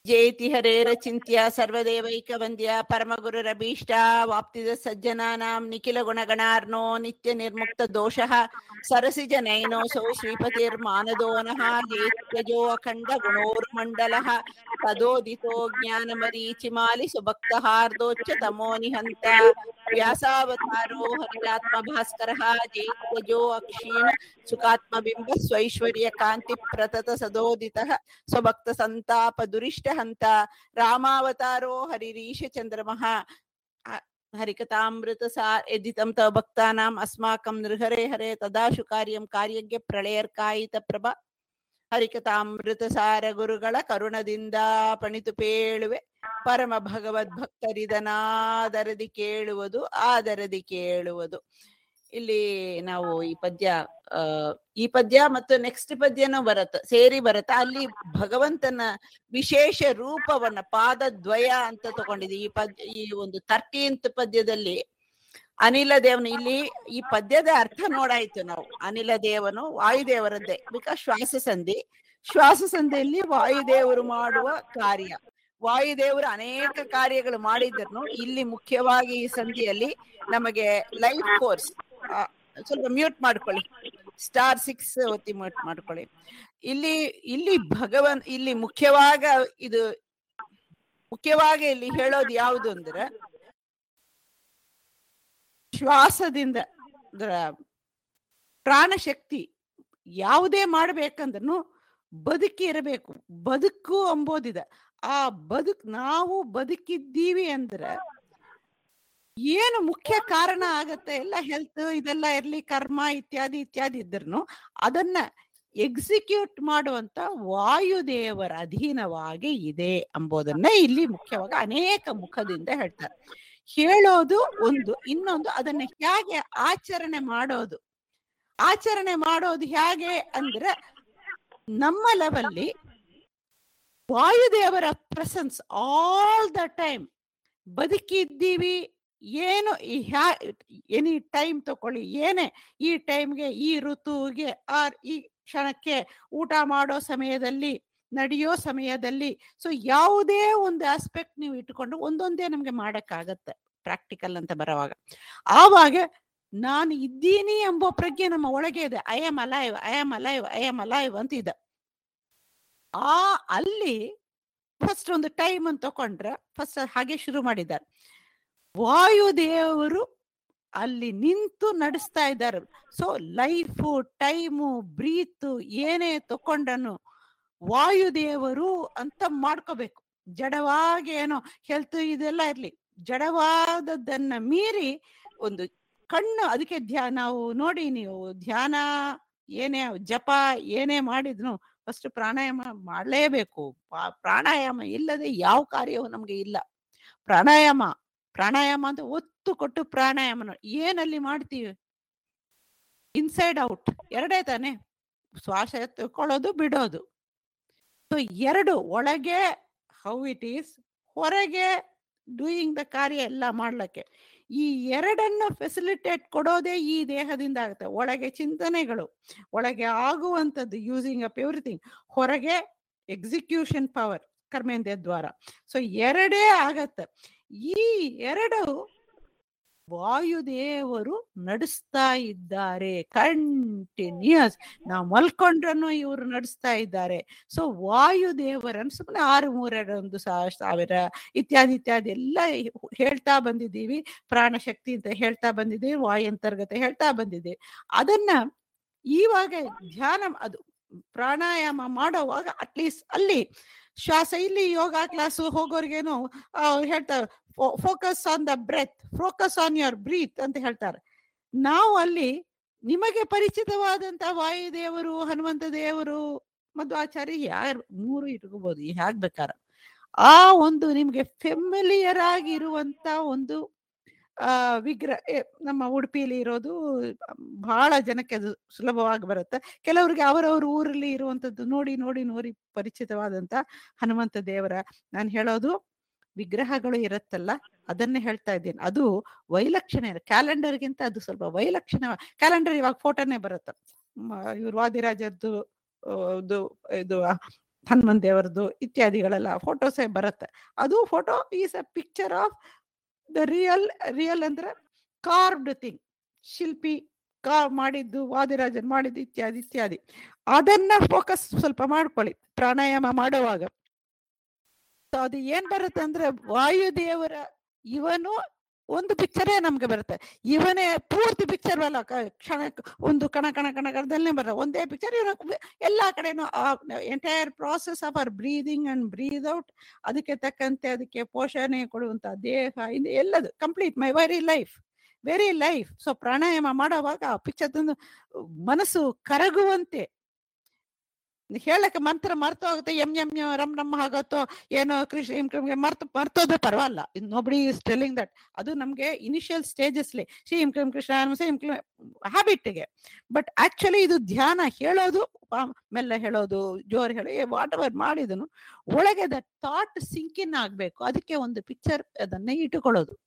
ಜೇತಿ ಹರೇರಚಿಂತ್ಯ ಸರ್ವದೇವೈಕ ವಂದ್ಯ ಪರಮಗುರುರಭೀಷ್ಟ ವಾಪ್ತಿದ ಸಜ್ಜನಾನಾಂ ನಿಖಿಲ ಗುಣಗಣಾರ್ನೋ ನಿತ್ಯ ನಿರ್ಮುಕ್ತ ದೋಷಃ ಸರಸಿಜ ನಯನೋಸೌ ಶ್ರೀಪತಿರ್ಮಾನದೋ ನಃ ಏತ್ಯಜೋ ಅಖಂಡ ಗುಣೋರ್ಮಂಡಲಃ ತದೋದಿತೋ ಜ್ಞಾನಮರೀಚಿಮಾಲಿ ಸುಭಕ್ತಹಾರ್ದೋಚ್ಚ ತಮೋ ನಿಹಂತ ವ್ಯಾಸಾವತಾರೋ ಹರಿರಾತ್ಮ ಭಾಸ್ಕರಃ ಜೇತ್ಯಜೋ ಅಕ್ಷೀಣ ಸುಖಾತ್ಮಬಿಂಬ ಸ್ವೈಶ್ವರ್ಯ ಕಾಂತಿ ಪ್ರತತ ಸದೋದಿತಃ ಸ್ವಭಕ್ತ ಸಂತಾಪ ದುರಿಷ್ಟ ಹಂತ ರಾಮಾವತಾರೋ ಹರಿರೀಶ ಚಂದ್ರಮಃ ಹ- ಹರಿಕಥಾಮೃತ ಸಾ ಎದ್ದಿತಂ ತವ ಭಕ್ತಾನಾಂ ಅಸ್ಮಾಕಂ ನೃಹರೆ ಹರೆ ತದಾಶು ಕಾರ್ಯಂ ಕಾರ್ಯಜ್ಞ ಪ್ರಳಯರ್ಕಾಯಿತ ಪ್ರಭ ಹರಿಕಥಾಮೃತ ಸಾರ ಗುರುಗಳ ಕರುಣದಿಂದ ಪಣಿತು ಪೇಳುವೆ ಪರಮ ಭಗವದ್ಭಕ್ತರಿದನಾದರದಿ ಕೇಳುವುದು ಆದರದಿ ಕೇಳುವುದು ಇಲ್ಲಿ ನಾವು ಈ ಪದ್ಯ ಆ ಈ ಪದ್ಯ ಮತ್ತು ನೆಕ್ಸ್ಟ್ ಪದ್ಯನೂ ಬರತ್ತ ಸೇರಿ ಬರತ್ತ ಅಲ್ಲಿ ಭಗವಂತನ ವಿಶೇಷ ರೂಪವನ್ನ ಪಾದದ್ವಯ ಅಂತ ತಗೊಂಡಿದೆ ಈ ಪದ್ಯ ಈ ಒಂದು ತರ್ಟೀನ್ತ್ ಪದ್ಯದಲ್ಲಿ ಅನಿಲ ದೇವನು ಇಲ್ಲಿ ಈ ಪದ್ಯದ ಅರ್ಥ ನೋಡಾಯ್ತು ನಾವು ಅನಿಲ ದೇವನು ವಾಯುದೇವರದ್ದೇ ಬಿಕಾಸ್ ಶ್ವಾಸ ಸಂಧಿ ಶ್ವಾಸ ಸಂಧಿಯಲ್ಲಿ ವಾಯುದೇವರು ಮಾಡುವ ಕಾರ್ಯ ವಾಯುದೇವರು ಅನೇಕ ಕಾರ್ಯಗಳು ಮಾಡಿದ್ರು ಇಲ್ಲಿ ಮುಖ್ಯವಾಗಿ ಈ ಸಂಧಿಯಲ್ಲಿ ನಮಗೆ ಲೈಫ್ ಫೋರ್ಸ್ ಸ್ವಲ್ಪ ಮ್ಯೂಟ್ ಮಾಡ್ಕೊಳ್ಳಿ ಸ್ಟಾರ್ ಸಿಕ್ಸ್ ಒತ್ತಿ ಮ್ಯೂಟ್ ಮಾಡ್ಕೊಳ್ಳಿ ಇಲ್ಲಿ ಇಲ್ಲಿ ಭಗವನ್ ಇಲ್ಲಿ ಮುಖ್ಯವಾಗ ಇದು ಮುಖ್ಯವಾಗಿ ಇಲ್ಲಿ ಹೇಳೋದು ಯಾವುದು ಅಂದ್ರೆ ಶ್ವಾಸದಿಂದ ಅದರ ಪ್ರಾಣಶಕ್ತಿ ಯಾವುದೇ ಮಾಡ್ಬೇಕಂದ್ರೂ ಬದುಕಿ ಇರಬೇಕು ಬದುಕು ಅಂಬೋದಿದೆ ಆ ಬದುಕ್ ನಾವು ಬದುಕಿದ್ದೀವಿ ಅಂದ್ರೆ ಏನು ಮುಖ್ಯ ಕಾರಣ ಆಗತ್ತೆ ಎಲ್ಲ ಹೆಲ್ತ್ ಇದೆಲ್ಲ ಇರ್ಲಿ ಕರ್ಮ ಇತ್ಯಾದಿ ಇತ್ಯಾದಿ ಇದ್ರೂ ಅದನ್ನ ಎಕ್ಸಿಕ್ಯೂಟ್ ಮಾಡುವಂತ ವಾಯುದೇವರ ಅಧೀನವಾಗಿ ಇದೆ ಎಂಬುದನ್ನ ಇಲ್ಲಿ ಮುಖ್ಯವಾಗಿ ಅನೇಕ ಮುಖದಿಂದ ಹೇಳ್ತಾರೆ ಹೇಳೋದು ಒಂದು ಇನ್ನೊಂದು ಅದನ್ನ ಹೇಗೆ ಆಚರಣೆ ಮಾಡೋದು ಆಚರಣೆ ಮಾಡೋದು ಹೇಗೆ ಅಂದ್ರೆ ನಮ್ಮ ಲೆವೆಲ್ಲಿ ವಾಯುದೇವರ ಪ್ರೆಸೆನ್ಸ್ ಆಲ್ ದ ಟೈಮ್ ಬದುಕಿದ್ದೀವಿ ಏನು ಈ ಹ್ಯಾ ಎನಿ ಟೈಮ್ ತಕೊಳ್ಳಿ ಏನೇ ಈ ಟೈಮ್ಗೆ ಈ ಋತುವಿಗೆ ಆರ್ ಈ ಕ್ಷಣಕ್ಕೆ ಊಟ ಮಾಡೋ ಸಮಯದಲ್ಲಿ ನಡೆಯೋ ಸಮಯದಲ್ಲಿ ಸೊ ಯಾವುದೇ ಒಂದು ಆಸ್ಪೆಕ್ಟ್ ನೀವು ಇಟ್ಕೊಂಡು ಒಂದೊಂದೇ ನಮ್ಗೆ ಮಾಡಕ್ಕಾಗತ್ತೆ ಪ್ರಾಕ್ಟಿಕಲ್ ಅಂತ ಬರೋವಾಗ ಆವಾಗ ನಾನು ಇದ್ದೀನಿ ಎಂಬೋ ಪ್ರಜ್ಞೆ ನಮ್ಮ ಒಳಗೆ ಇದೆ I am alive I am alive I am alive ಅಂತ ಇದೆ ಆ ಅಲ್ಲಿ ಫಸ್ಟ್ ಒಂದು ಟೈಮ್ ಅಂತ ತಕೊಂಡ್ರೆ ಫಸ್ಟ್ ಹಾಗೆ ಶುರು ಮಾಡಿದ್ದಾರೆ ವಾಯುದೇವರು ಅಲ್ಲಿ ನಿಂತು ನಡೆಸ್ತಾ ಇದ್ದಾರೆ ಸೊ ಲೈಫು ಟೈಮು ಬ್ರೀತು ಏನೇ ತಕೊಂಡನು ವಾಯುದೇವರು ಅಂತ ಮಾಡ್ಕೋಬೇಕು ಜಡವಾಗಿ ಏನೋ ಹೆಲ್ತ್ ಇದೆಲ್ಲ ಇರ್ಲಿ ಜಡವಾದದ್ದನ್ನ ಮೀರಿ ಒಂದು ಕಣ್ಣು ಅದಕ್ಕೆ ಧ್ಯಾನ ನಾವು ನೋಡಿ ನೀವು ಧ್ಯಾನ ಏನೇ ಜಪ ಏನೇ ಮಾಡಿದ್ನು ಫಸ್ಟ್ ಪ್ರಾಣಾಯಾಮ ಮಾಡಲೇಬೇಕು ಪ್ರಾಣಾಯಾಮ ಇಲ್ಲದೆ ಯಾವ ಕಾರ್ಯವೂ ನಮ್ಗೆ ಇಲ್ಲ ಪ್ರಾಣಾಯಾಮ ಪ್ರಾಣಾಯಾಮ ಅಂತ ಒತ್ತು ಕೊಟ್ಟು ಪ್ರಾಣಾಯಾಮ ಏನಲ್ಲಿ ಮಾಡ್ತೀವಿ ಇನ್ಸೈಡ್ ಔಟ್ ಎರಡೇ ತಾನೆ ಶ್ವಾಸ ಎತ್ಕೊಳ್ಳೋದು ಬಿಡೋದು ಸೊ ಎರಡು ಒಳಗೆ ಹೌ ಇಟ್ ಈಸ್ ಹೊರಗೆ ಡೂಯಿಂಗ್ ದ ಕಾರ್ಯ ಎಲ್ಲ ಮಾಡ್ಲಿಕ್ಕೆ ಈ ಎರಡನ್ನು ಫೆಸಿಲಿಟೇಟ್ ಕೊಡೋದೇ ಈ ದೇಹದಿಂದ ಆಗುತ್ತೆ ಒಳಗೆ ಚಿಂತನೆಗಳು ಒಳಗೆ ಆಗುವಂಥದ್ದು ಯೂಸಿಂಗ್ ಅಪ್ ಎವ್ರಿಥಿಂಗ್ ಹೊರಗೆ ಎಕ್ಸಿಕ್ಯೂಷನ್ ಪವರ್ ಕರ್ಮೇಂದ್ರಿಯ ದ್ವಾರ ಸೊ ಎರಡೇ ಆಗತ್ತೆ ಈ ಎರಡು ವಾಯುದೇವರು ನಡೆಸ್ತಾ ಇದ್ದಾರೆ ಕಂಟಿನ್ಯೂಸ್ ನಾವು ಮಲ್ಕೊಂಡ್ರನ್ನು ಇವರು ನಡೆಸ್ತಾ ಇದ್ದಾರೆ ಸೊ ವಾಯುದೇವರನ್ನು ಸುಮ್ಮನೆ ಆರು ಮೂರೊಂದು ಸಾವಿರ ಇತ್ಯಾದಿ ಇತ್ಯಾದಿ ಎಲ್ಲ ಹೇಳ್ತಾ ಬಂದಿದ್ದೀವಿ ಪ್ರಾಣಶಕ್ತಿ ಅಂತ ಹೇಳ್ತಾ ಬಂದಿದ್ದೀವಿ ವಾಯು ಅಂತರ್ಗತ ಹೇಳ್ತಾ ಬಂದಿದ್ದೀವಿ ಅದನ್ನ ಇವಾಗ ಧ್ಯಾನ ಅದು ಪ್ರಾಣಾಯಾಮ ಮಾಡೋವಾಗ ಅಟ್ಲೀಸ್ಟ್ ಅಲ್ಲಿ ಶ್ವಾಸ ಇಲ್ಲಿ ಯೋಗ ಕ್ಲಾಸು ಹೋಗೋರ್ಗೇನು ಹೇಳ್ತಾರೆ focus on the breath focus on your breath ಅಂತ ಹೇಳ್ತಾರೆ ನಾವು ಅಲ್ಲಿ ನಿಮಗೆ ಪರಿಚಿತವಾದಂತ ವಾಯುದೇವರು ಹನುಮಂತ ದೇವರು ಮಧ್ವಾಚಾರ್ಯ ಯಾರು ಮೂರು ಇಟ್ಕೋಬಹುದು ಹೇಗ್ ಬೇಕಾರ ಆ ಒಂದು ನಿಮ್ಗೆ ಫೆಮಿಲಿಯರ್ ಆಗಿರುವಂತ ಒಂದು ಆ ವಿಗ್ರಹ ನಮ್ಮ ಉಡುಪಿಯಲ್ಲಿ ಇರೋದು ಬಹಳ ಜನಕ್ಕೆ ಅದು ಸುಲಭವಾಗಿ ಬರುತ್ತೆ ಕೆಲವರಿಗೆ ಅವರವ್ರ ಊರಲ್ಲಿ ಇರುವಂತದ್ದು ನೋಡಿ ನೋಡಿ ನೋಡಿ ಪರಿಚಿತವಾದಂತ ಹನುಮಂತ ದೇವರ ನಾನು ಹೇಳೋದು ವಿಗ್ರಹಗಳು ಇರುತ್ತಲ್ಲ ಅದನ್ನೇ ಹೇಳ್ತಾ ಇದ್ದೀನಿ ಅದು ವೈಲಕ್ಷಣ ಕ್ಯಾಲೆಂಡರ್ಗಿಂತ ಅದು ಸ್ವಲ್ಪ ವೈಲಕ್ಷಣ ಕ್ಯಾಲೆಂಡರ್ ಇವಾಗ ಫೋಟೋನೇ ಬರುತ್ತೆ ಇವ್ರು ವಾದಿರಾಜದ್ದು ಇದು ಇದು ಹನುಮನ್ ದೇವರದು ಇತ್ಯಾದಿಗಳೆಲ್ಲ ಫೋಟೋಸೇ ಬರುತ್ತೆ ಅದು photo is a picture of the real real ಅಂದ್ರೆ ಕಾರ್ವ್ಡ್ ಥಿಂಗ್ ಶಿಲ್ಪಿ ಕಾ ಮಾಡಿದ್ದು ವಾದಿರಾಜನ್ ಮಾಡಿದ್ದು ಇತ್ಯಾದಿ ಇತ್ಯಾದಿ ಅದನ್ನ ಫೋಕಸ್ ಸ್ವಲ್ಪ ಮಾಡ್ಕೊಳ್ಳಿ ಪ್ರಾಣಾಯಾಮ ಮಾಡುವಾಗ So ಅದು ಏನ್ ಬರುತ್ತೆ ಅಂದ್ರೆ ವಾಯುದೇವರ ಇವನು ಒಂದು ಪಿಕ್ಚರೇ ನಮ್ಗೆ ಬರುತ್ತೆ ಇವನೇ ಪೂರ್ತಿ ಪಿಕ್ಚರ್ ಅಲ್ಲ ಕ- ಕ್ಷಣ ಒಂದು ಕಣ ಕಣ ಕಣ ಕಣದಲ್ಲೇ ಬರ ಒಂದೇ ಪಿಕ್ಚರ್ ಇವನು ಎಲ್ಲಾ ಕಡೆನೂ entire process of our breathing and breathe out ಅದಕ್ಕೆ ತಕ್ಕಂತೆ ಅದಕ್ಕೆ ಪೋಷಣೆ ಕೊಡುವಂತ ದೇಹ ಇದು ಎಲ್ಲದು complete my very life very life so pranayama ಮಾಡುವಾಗ ಆ ಪಿಕ್ಚರ್ ತಂದು ಮನಸ್ಸು ಕರಗುವಂತೆ ಹೇಳಕ್ಕೆ ಮಂತ್ರ ಮರ್ತು ಹೋಗುತ್ತೆ ಎಂ ಎಂ ಎಂ ರಮ್ ರಮ್ ಆಗತ್ತೋ ಏನೋ ಕೃಷ್ಣ ಇಂ ಕ್ರೀಂ ಕ್ರೀಂ ಮರ್ತು ಮರ್ತೋದ್ರೆ ಪರವಾಗಿಲ್ಲ ನೋಬಡಿ ಇಸ್ ಟೆಲಿಂಗ್ ದಟ್ ಅದು ನಮ್ಗೆ ಇನಿಷಿಯಲ್ ಸ್ಟೇಜಸ್ಲಿ ಶ್ರೀ ಇಂ ಕ್ರೀಂ ಕೃಷ್ಣ ಇಂ ಕ್ರೀಂ ಹ್ಯಾಬಿಟ್ಗೆ ಬಟ್ ಆಕ್ಚುಲಿ ಇದು ಧ್ಯಾನ ಹೇಳೋದು ಪ- ಮೆಲ್ಲ ಹೇಳೋದು ಜೋರ್ ಹೇಳಿ ವಾಟ್ ಎವರ್ ಮಾಡಿದನು ಒಳಗೆ ದ ಥಾಟ್ ಸಿಂಕಿನ್ ಆಗ್ಬೇಕು ಅದಕ್ಕೆ ಒಂದು ಪಿಕ್ಚರ್ ಅದನ್ನ ಇಟ್ಟುಕೊಳ್ಳೋದು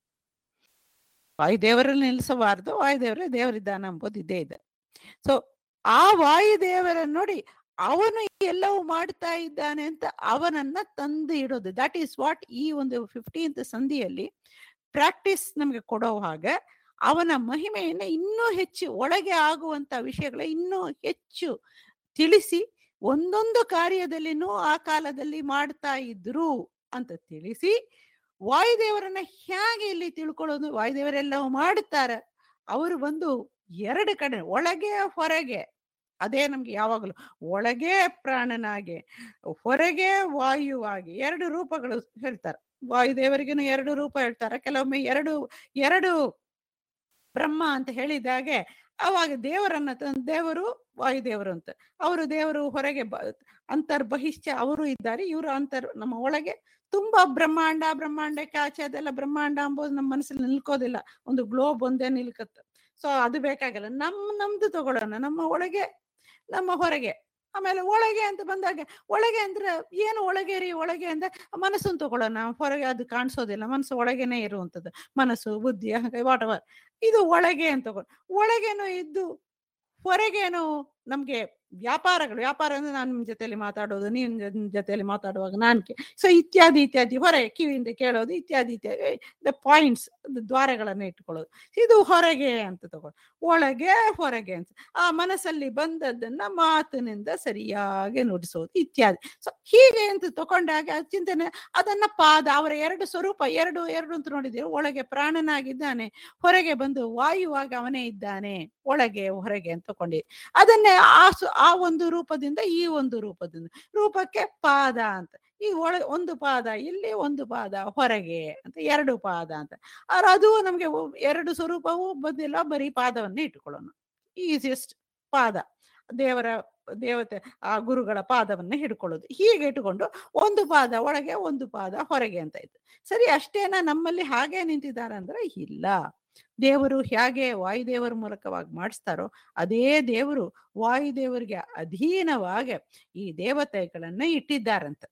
ವಾಯುದೇವರಲ್ಲಿ ನಿಲ್ಲಿಸಬಾರ್ದು ವಾಯುದೇವರೇ ದೇವರಿದ್ದಾನ ಎಂಬುದು ಇದೇ ಇದೆ ಸೊ ಆ ವಾಯುದೇವರನ್ನು ನೋಡಿ ಅವನು ಎಲ್ಲವೂ ಮಾಡ್ತಾ ಇದ್ದಾನೆ ಅಂತ ಅವನನ್ನ ತಂದು ಇಡೋದು ದಟ್ ಈಸ್ ವಾಟ್ ಈ ಒಂದು ಫಿಫ್ಟೀನ್ತ್ ಸಂಧಿಯಲ್ಲಿ ಪ್ರಾಕ್ಟೀಸ್ ನಮಗೆ ಕೊಡೋ ಹಾಗೆ ಅವನ ಮಹಿಮೆಯನ್ನ ಇನ್ನೂ ಹೆಚ್ಚು ಒಳಗೆ ಆಗುವಂತ ವಿಷಯಗಳ ಇನ್ನೂ ಹೆಚ್ಚು ತಿಳಿಸಿ ಒಂದೊಂದು ಕಾರ್ಯದಲ್ಲಿನೂ ಆ ಕಾಲದಲ್ಲಿ ಮಾಡ್ತಾ ಇದ್ರು ಅಂತ ತಿಳಿಸಿ ವಾಯುದೇವರನ್ನ ಹೇಗೆ ಇಲ್ಲಿ ತಿಳ್ಕೊಳ್ಳೋದು ವಾಯುದೇವರೆಲ್ಲವೂ ಮಾಡುತ್ತಾರೆ ಅವರು ಬಂದು ಎರಡು ಕಡೆ ಒಳಗೆ ಹೊರಗೆ ಅದೇ ನಮ್ಗೆ ಯಾವಾಗಲೂ ಒಳಗೆ ಪ್ರಾಣನಾಗೆ ಹೊರಗೆ ವಾಯುವಾಗಿ ಎರಡು ರೂಪಗಳು ಹೇಳ್ತಾರೆ ವಾಯುದೇವರಿಗೇನು ಎರಡು ರೂಪ ಹೇಳ್ತಾರೆ ಕೆಲವೊಮ್ಮೆ ಎರಡು ಎರಡು ಬ್ರಹ್ಮ ಅಂತ ಹೇಳಿದಾಗೆ ಅವಾಗ ದೇವರನ್ನ ತಂದ್ ದೇವರು ವಾಯುದೇವರು ಅಂತ ಅವರು ದೇವರು ಹೊರಗೆ ಬ ಅಂತರ್ಬಹಿಷ್ಠ ಅವರು ಇದ್ದಾರೆ ಇವರು ಅಂತರ್ ನಮ್ಮ ಒಳಗೆ ತುಂಬಾ ಬ್ರಹ್ಮಾಂಡ ಬ್ರಹ್ಮಾಂಡಕ್ಕೆ ಆಚೆ ಅದೆಲ್ಲ ಬ್ರಹ್ಮಾಂಡ ಅಂಬೋದು ನಮ್ಮ ಮನಸ್ಸಲ್ಲಿ ನಿಲ್ಕೋದಿಲ್ಲ ಒಂದು ಗ್ಲೋಬ್ ಒಂದೇ ನಿಲ್ಕತ್ತೆ ಸೊ ಅದು ಬೇಕಾಗಲ್ಲ ನಮ್ ನಮ್ದು ತಗೊಳ್ಳೋಣ ನಮ್ಮ ಒಳಗೆ ನಮ್ಮ ಹೊರಗೆ ಆಮೇಲೆ ಒಳಗೆ ಅಂತ ಬಂದಾಗ ಒಳಗೆ ಅಂದ್ರೆ ಏನು ಒಳಗೆ ರೀ ಒಳಗೆ ಅಂದ್ರೆ ಮನಸ್ಸನ್ನು ತಗೊಳ್ಳೋಣ ಹೊರಗೆ ಅದು ಕಾಣಿಸೋದಿಲ್ಲ ಮನಸ್ಸು ಒಳಗೇನೆ ಇರುವಂತದ್ದು ಮನಸ್ಸು ಬುದ್ಧಿ ವಾಟ್ ಎವರ್ ಇದು ಒಳಗೆ ಅಂತ ತಗೊಳ್ ಒಳಗೇನು ಇದ್ದು ಹೊರಗೇನು ನಮ್ಗೆ ವ್ಯಾಪಾರಗಳು ವ್ಯಾಪಾರ ಅಂದ್ರೆ ನಾನು ನಿಮ್ ಜೊತೆಲಿ ಮಾತಾಡೋದು ನೀನ್ ನಿಮ್ ಜೊತೆಲಿ ಮಾತಾಡುವಾಗ ನಾನ್ ಸೊ ಇತ್ಯಾದಿ ಇತ್ಯಾದಿ ಹೊರಗೆ ಕಿವಿಯಿಂದ ಕೇಳೋದು ಇತ್ಯಾದಿ ಇತ್ಯಾದಿ ದ ಪಾಯಿಂಟ್ಸ್ ದ್ವಾರಗಳನ್ನ ಇಟ್ಕೊಳ್ಳೋದು ಇದು ಹೊರಗೆ ಅಂತ ತಗೊಳ್ಳೋದು ಒಳಗೆ ಹೊರಗೆ ಅಂತ ಆ ಮನಸ್ಸಲ್ಲಿ ಬಂದದ್ದನ್ನ ಮಾತಿನಿಂದ ಸರಿಯಾಗಿ ನುಡಿಸೋದು ಇತ್ಯಾದಿ ಸೊ ಹೀಗೆ ಅಂತ ತಕೊಂಡಾಗ ಆ ಚಿಂತನೆ ಅದನ್ನ ಪಾದ ಅವರ ಎರಡು ಸ್ವರೂಪ ಎರಡು ಎರಡು ಅಂತ ನೋಡಿದ್ರೆ ಒಳಗೆ ಪ್ರಾಣನಾಗಿದ್ದಾನೆ ಹೊರಗೆ ಬಂದು ವಾಯುವಾಗಿ ಅವನೇ ಇದ್ದಾನೆ ಒಳಗೆ ಹೊರಗೆ ಅಂತ ತಗೊಂಡಿ ಅದನ್ನೇ ಆ ಸು- ಆ ಒಂದು ರೂಪದಿಂದ ಈ ಒಂದು ರೂಪದಿಂದ ರೂಪಕ್ಕೆ ಪಾದ ಅಂತ ಈ ಒಳ ಒಂದು ಪಾದ ಇಲ್ಲಿ ಒಂದು ಪಾದ ಹೊರಗೆ ಅಂತ ಎರಡು ಪಾದ ಅಂತ ಆದ್ರೆ ಅದು ನಮ್ಗೆ ಒ- ಎರಡು ಸ್ವರೂಪವೂ ಬಂದಿಲ್ಲ ಬರೀ ಪಾದವನ್ನೇ ಇಟ್ಟುಕೊಳ್ಳೋಣ ಈಸಿಯಸ್ಟ್ ಪಾದ ದೇವರ ದೇವತೆ ಆ ಗುರುಗಳ ಪಾದವನ್ನ ಹಿಡ್ಕೊಳ್ಳೋದು ಹೀಗೆ ಇಟ್ಟುಕೊಂಡು ಒಂದು ಪಾದ ಒಳಗೆ ಒಂದು ಪಾದ ಹೊರಗೆ ಅಂತ ಇತ್ತು ಸರಿ ಅಷ್ಟೇನ ನಮ್ಮಲ್ಲಿ ಹಾಗೆ ನಿಂತಿದ್ದಾರೆ ಅಂದ್ರೆ ಇಲ್ಲ ದೇವರು ಹೇಗೆ ವಾಯುದೇವರ ಮೂಲಕವಾಗಿ ಮಾಡಿಸ್ತಾರೋ ಅದೇ ದೇವರು ವಾಯುದೇವರಿಗೆ ಅಧೀನವಾಗಿ ಈ ದೇವತೆಗಳನ್ನ ಇಟ್ಟಿದ್ದಾರಂತೆ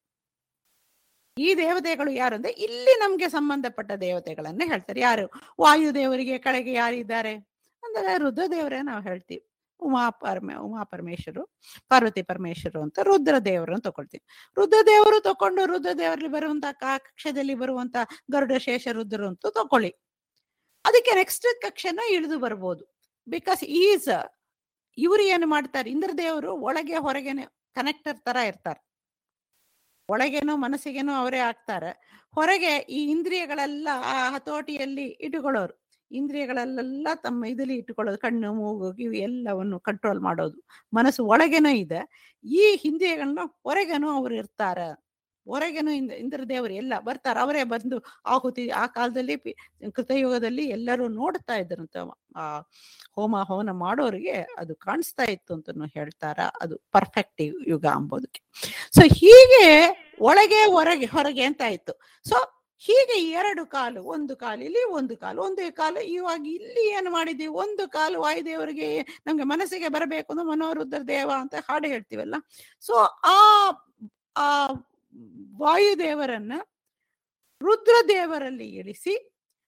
ಈ ದೇವತೆಗಳು ಯಾರು ಅಂದ್ರೆ ಇಲ್ಲಿ ನಮ್ಗೆ ಸಂಬಂಧಪಟ್ಟ ದೇವತೆಗಳನ್ನ ಹೇಳ್ತಾರೆ ಯಾರು ವಾಯುದೇವರಿಗೆ ಕೆಳಗೆ ಯಾರಿದ್ದಾರೆ ಅಂದ್ರೆ ರುದ್ರದೇವರೇ ನಾವು ಹೇಳ್ತೀವಿ ಉಮಾ ಪರಮೇ ಉಮಾ ಪರಮೇಶ್ವರು ಪಾರ್ವತಿ ಪರಮೇಶ್ವರು ಅಂತ ರುದ್ರ ದೇವರು ತಗೊಳ್ತೀವಿ ರುದ್ರದೇವರು ತಕೊಂಡು ರುದ್ರದೇವರಲ್ಲಿ ಬರುವಂತ ಕಕ್ಷದಲ್ಲಿ ಬರುವಂತ ಗರುಡ ಶೇಷ ರುದ್ರರು ಅಂತ ತಕೊಳ್ಳಿ ಅದಕ್ಕೆ ನೆಕ್ಸ್ಟ್ ಕಕ್ಷೆನ ಇಳಿದು ಬರ್ಬೋದು ಬಿಕಾಸ್ ಈಸ್ ಇವರು ಏನು ಮಾಡ್ತಾರೆ ಇಂದ್ರದೇವರು ಒಳಗೆ ಹೊರಗೇನೆ ಕನೆಕ್ಟರ್ ತರ ಇರ್ತಾರೆ ಒಳಗೇನೋ ಮನಸ್ಸಿಗೇನೋ ಅವರೇ ಆಗ್ತಾರೆ ಹೊರಗೆ ಈ ಇಂದ್ರಿಯಗಳೆಲ್ಲ ಆ ಹತೋಟಿಯಲ್ಲಿ ಇಟ್ಟುಕೊಳ್ಳೋರು ಇಂದ್ರಿಯಗಳೆಲ್ಲ ತಮ್ಮ ಇದರಲ್ಲಿ ಇಟ್ಟುಕೊಳ್ಳೋದು ಕಣ್ಣು ಮೂಗು ಕಿವಿ ಎಲ್ಲವನ್ನು ಕಂಟ್ರೋಲ್ ಮಾಡೋದು ಮನಸ್ಸು ಒಳಗೇನೋ ಇದೆ ಈ ಇಂದ್ರಿಯಗಳನ್ನ ಹೊರಗೇನೋ ಅವ್ರು ಇರ್ತಾರ ಹೊರಗೇನು ಇಂದ್ರ ಇಂದ್ರದೇವರು ಎಲ್ಲ ಬರ್ತಾರೆ ಅವರೇ ಬಂದು ಆಹುತಿ ಆ ಕಾಲದಲ್ಲಿ ಪಿ- ಕೃತಯುಗದಲ್ಲಿ ಎಲ್ಲರೂ ನೋಡ್ತಾ ಇದ್ರಂತ ಆ ಹೋಮ ಹವನ ಮಾಡೋರಿಗೆ ಅದು ಕಾಣಿಸ್ತಾ ಇತ್ತು ಅಂತ ಹೇಳ್ತಾರ ಅದು ಪರ್ಫೆಕ್ಟ್ ಯುಗ ಅಂಬೋದಕ್ಕೆ ಸೊ ಹೀಗೆ ಒಳಗೆ ಹೊರಗೆ ಹೊರಗೆ ಅಂತ ಆಯ್ತು ಸೊ ಹೀಗೆ ಎರಡು ಕಾಲು ಒಂದು ಕಾಲು ಇಲ್ಲಿ ಒಂದು ಕಾಲು ಒಂದೇ ಕಾಲು ಇವಾಗ ಇಲ್ಲಿ ಏನು ಮಾಡಿದೀವಿ ಒಂದು ಕಾಲು ವಾಯುದೇವರಿಗೆ ನಮ್ಗೆ ಮನಸ್ಸಿಗೆ ಬರಬೇಕು ಅಂದ್ರೆ ಮನೋರುದ್ರ ದೇವ ಅಂತ ಹಾಡು ಹೇಳ್ತೀವಲ್ಲ ಸೊ ಆ ಆ ವಾಯುದೇವರನ್ನ ರುದ್ರದೇವರಲ್ಲಿ ಇಳಿಸಿ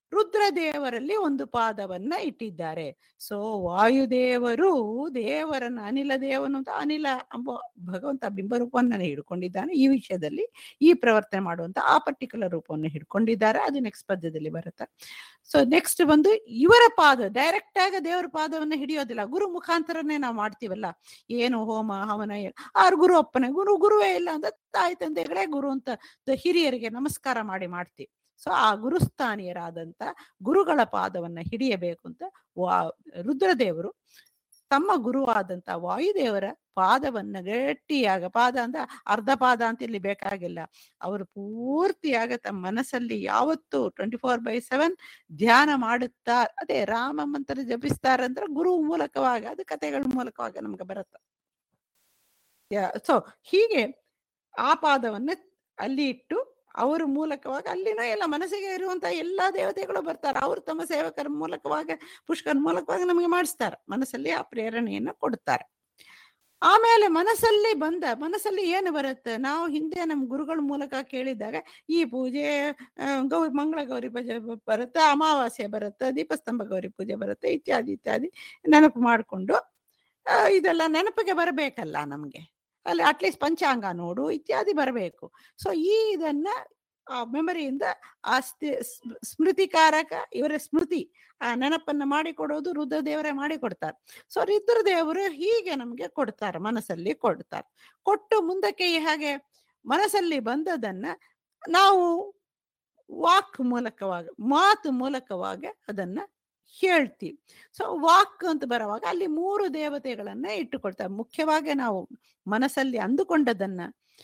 ರುದ್ರದೇವರಲ್ಲಿ ಒಂದು ಪಾದವನ್ನ ಇಟ್ಟಿದ್ದಾರೆ ಸೊ ವಾಯುದೇವರು ದೇವರನ್ನ ಅನಿಲ ದೇವನು ಅಂತ ಅನಿಲ ಎಂಬ ಭಗವಂತ ಬಿಂಬರೂಪವನ್ನ ಹಿಡ್ಕೊಂಡಿದ್ದಾನೆ ಈ ವಿಷಯದಲ್ಲಿ ಈ ಪ್ರವರ್ತನೆ ಮಾಡುವಂತ ಆ ಪರ್ಟಿಕ್ಯುಲರ್ ರೂಪವನ್ನು ಹಿಡ್ಕೊಂಡಿದ್ದಾರೆ ಅದು ನೆಕ್ಸ್ಟ್ ಪದ್ಯದಲ್ಲಿ ಬರುತ್ತೆ ಸೊ ನೆಕ್ಸ್ಟ್ ಬಂದು ಇವರ ಪಾದ ಡೈರೆಕ್ಟ್ ಆಗಿ ದೇವರ ಪಾದವನ್ನ ಹಿಡಿಯೋದಿಲ್ಲ ಗುರು ಮುಖಾಂತರನೇ ನಾವು ಮಾಡ್ತೀವಲ್ಲ ಏನು ಹೋಮ ಹವನ ಏನು ಆರು ಗುರು ಅಪ್ಪನೆ ಗುರು ಗುರುವೇ ಇಲ್ಲ ಅಂತ ತಾಯಿ ತಂದೆಗಳೇ ಗುರು ಅಂತ ದ- ಹಿರಿಯರಿಗೆ ನಮಸ್ಕಾರ ಮಾಡಿ ಮಾಡ್ತೀವಿ ಸೊ ಆ ಗುರುಸ್ಥಾನೀಯರಾದಂತ ಗುರುಗಳ ಪಾದವನ್ನ ಹಿಡಿಯಬೇಕು ಅಂತ ವಾ ರುದ್ರದೇವರು ತಮ್ಮ ಗುರುವಾದಂತ ವಾಯುದೇವರ ಪಾದವನ್ನ ಗಟ್ಟಿಯಾಗ ಪಾದ ಅಂದ್ರೆ ಅರ್ಧ ಪಾದ ಅಂತ ಇಲ್ಲಿ ಬೇಕಾಗಿಲ್ಲ ಅವರು ಪೂರ್ತಿಯಾಗ ತಮ್ಮ ಮನಸ್ಸಲ್ಲಿ ಯಾವತ್ತು ಟ್ವೆಂಟಿ ಫೋರ್ ಬೈ ಸೆವೆನ್ ಧ್ಯಾನ ಮಾಡುತ್ತಾ ಅದೇ ರಾಮ ಮಂತ್ರ ಜಪಿಸ್ತಾರಂದ್ರೆ ಗುರು ಮೂಲಕವಾಗ ಅದು ಕಥೆಗಳ ಮೂಲಕವಾಗ ನಮ್ಗೆ ಬರುತ್ತೆ ಸೊ ಹೀಗೆ ಆ ಪಾದವನ್ನ ಅಲ್ಲಿ ಇಟ್ಟು ಅವರ ಮೂಲಕವಾಗಿ ಅಲ್ಲಿನ ಎಲ್ಲ ಮನಸ್ಸಿಗೆ ಇರುವಂತ ಎಲ್ಲಾ ದೇವತೆಗಳು ಬರ್ತಾರೆ ಅವರು ತಮ್ಮ ಸೇವಕರ ಮೂಲಕವಾಗ ಪುಷ್ಕರ ಮೂಲಕವಾಗಿ ನಮಗೆ ಮಾಡಿಸ್ತಾರೆ ಮನಸ್ಸಲ್ಲಿ ಆ ಪ್ರೇರಣೆಯನ್ನ ಕೊಡ್ತಾರೆ ಆಮೇಲೆ ಮನಸ್ಸಲ್ಲಿ ಬಂದ ಮನಸ್ಸಲ್ಲಿ ಏನು ಬರುತ್ತೆ ನಾವು ಹಿಂದೆ ನಮ್ಮ ಗುರುಗಳ ಮೂಲಕ ಕೇಳಿದಾಗ ಈ ಪೂಜೆ ಆ, ಗೌರಿ ಮಂಗಳ ಗೌರಿ ಪೂಜೆ ಬ- ಬರುತ್ತೆ ಅಮಾವಾಸ್ಯೆ ಬರುತ್ತೆ ದೀಪಸ್ತಂಭ ಗೌರಿ ಪೂಜೆ ಬರುತ್ತೆ ಇತ್ಯಾದಿ ಇತ್ಯಾದಿ ನೆನಪು ಮಾಡಿಕೊಂಡು ಇದೆಲ್ಲ ನೆನಪಿಗೆ ಬರಬೇಕಲ್ಲ ನಮ್ಗೆ ಅಲ್ಲಿ ಅಟ್ಲೀಸ್ಟ್ ಪಂಚಾಂಗ ನೋಡು ಇತ್ಯಾದಿ ಬರಬೇಕು ಸೊ ಈ ಇದನ್ನ ಆ ಮೆಮರಿಯಿಂದ ಆ ಸ್ತಿ- ಸ್ಮ್- ಸ್ಮೃತಿಕಾರಕ ಇವರ ಸ್ಮೃತಿ ಆ ನೆನಪನ್ನ ಮಾಡಿಕೊಡೋದು ರುದ್ರದೇವರೇ ಮಾಡಿಕೊಡ್ತಾರೆ ಸೊ ರುದ್ರದೇವರು ಹೀಗೆ ನಮ್ಗೆ ಕೊಡ್ತಾರೆ ಮನಸ್ಸಲ್ಲಿ ಕೊಡ್ತಾರೆ ಕೊಟ್ಟು ಮುಂದಕ್ಕೆ ಈ ಹಾಗೆ ಮನಸ್ಸಲ್ಲಿ ಬಂದದನ್ನ ನಾವು ವಾಕ್ ಮೂಲಕವಾಗ ಮಾತು ಮೂಲಕವಾಗ ಅದನ್ನ ಹೇಳ್ತೀವಿ ಸೊ ವಾಕ್ ಅಂತ ಬರುವಾಗ ಅಲ್ಲಿ ಮೂರು ದೇವತೆಗಳನ್ನ ಇಟ್ಟುಕೊಳ್ತಾರೆ ಮುಖ್ಯವಾಗಿ ನಾವು ಮನಸ್ಸಲ್ಲಿ ಅಂದುಕೊಂಡದನ್ನ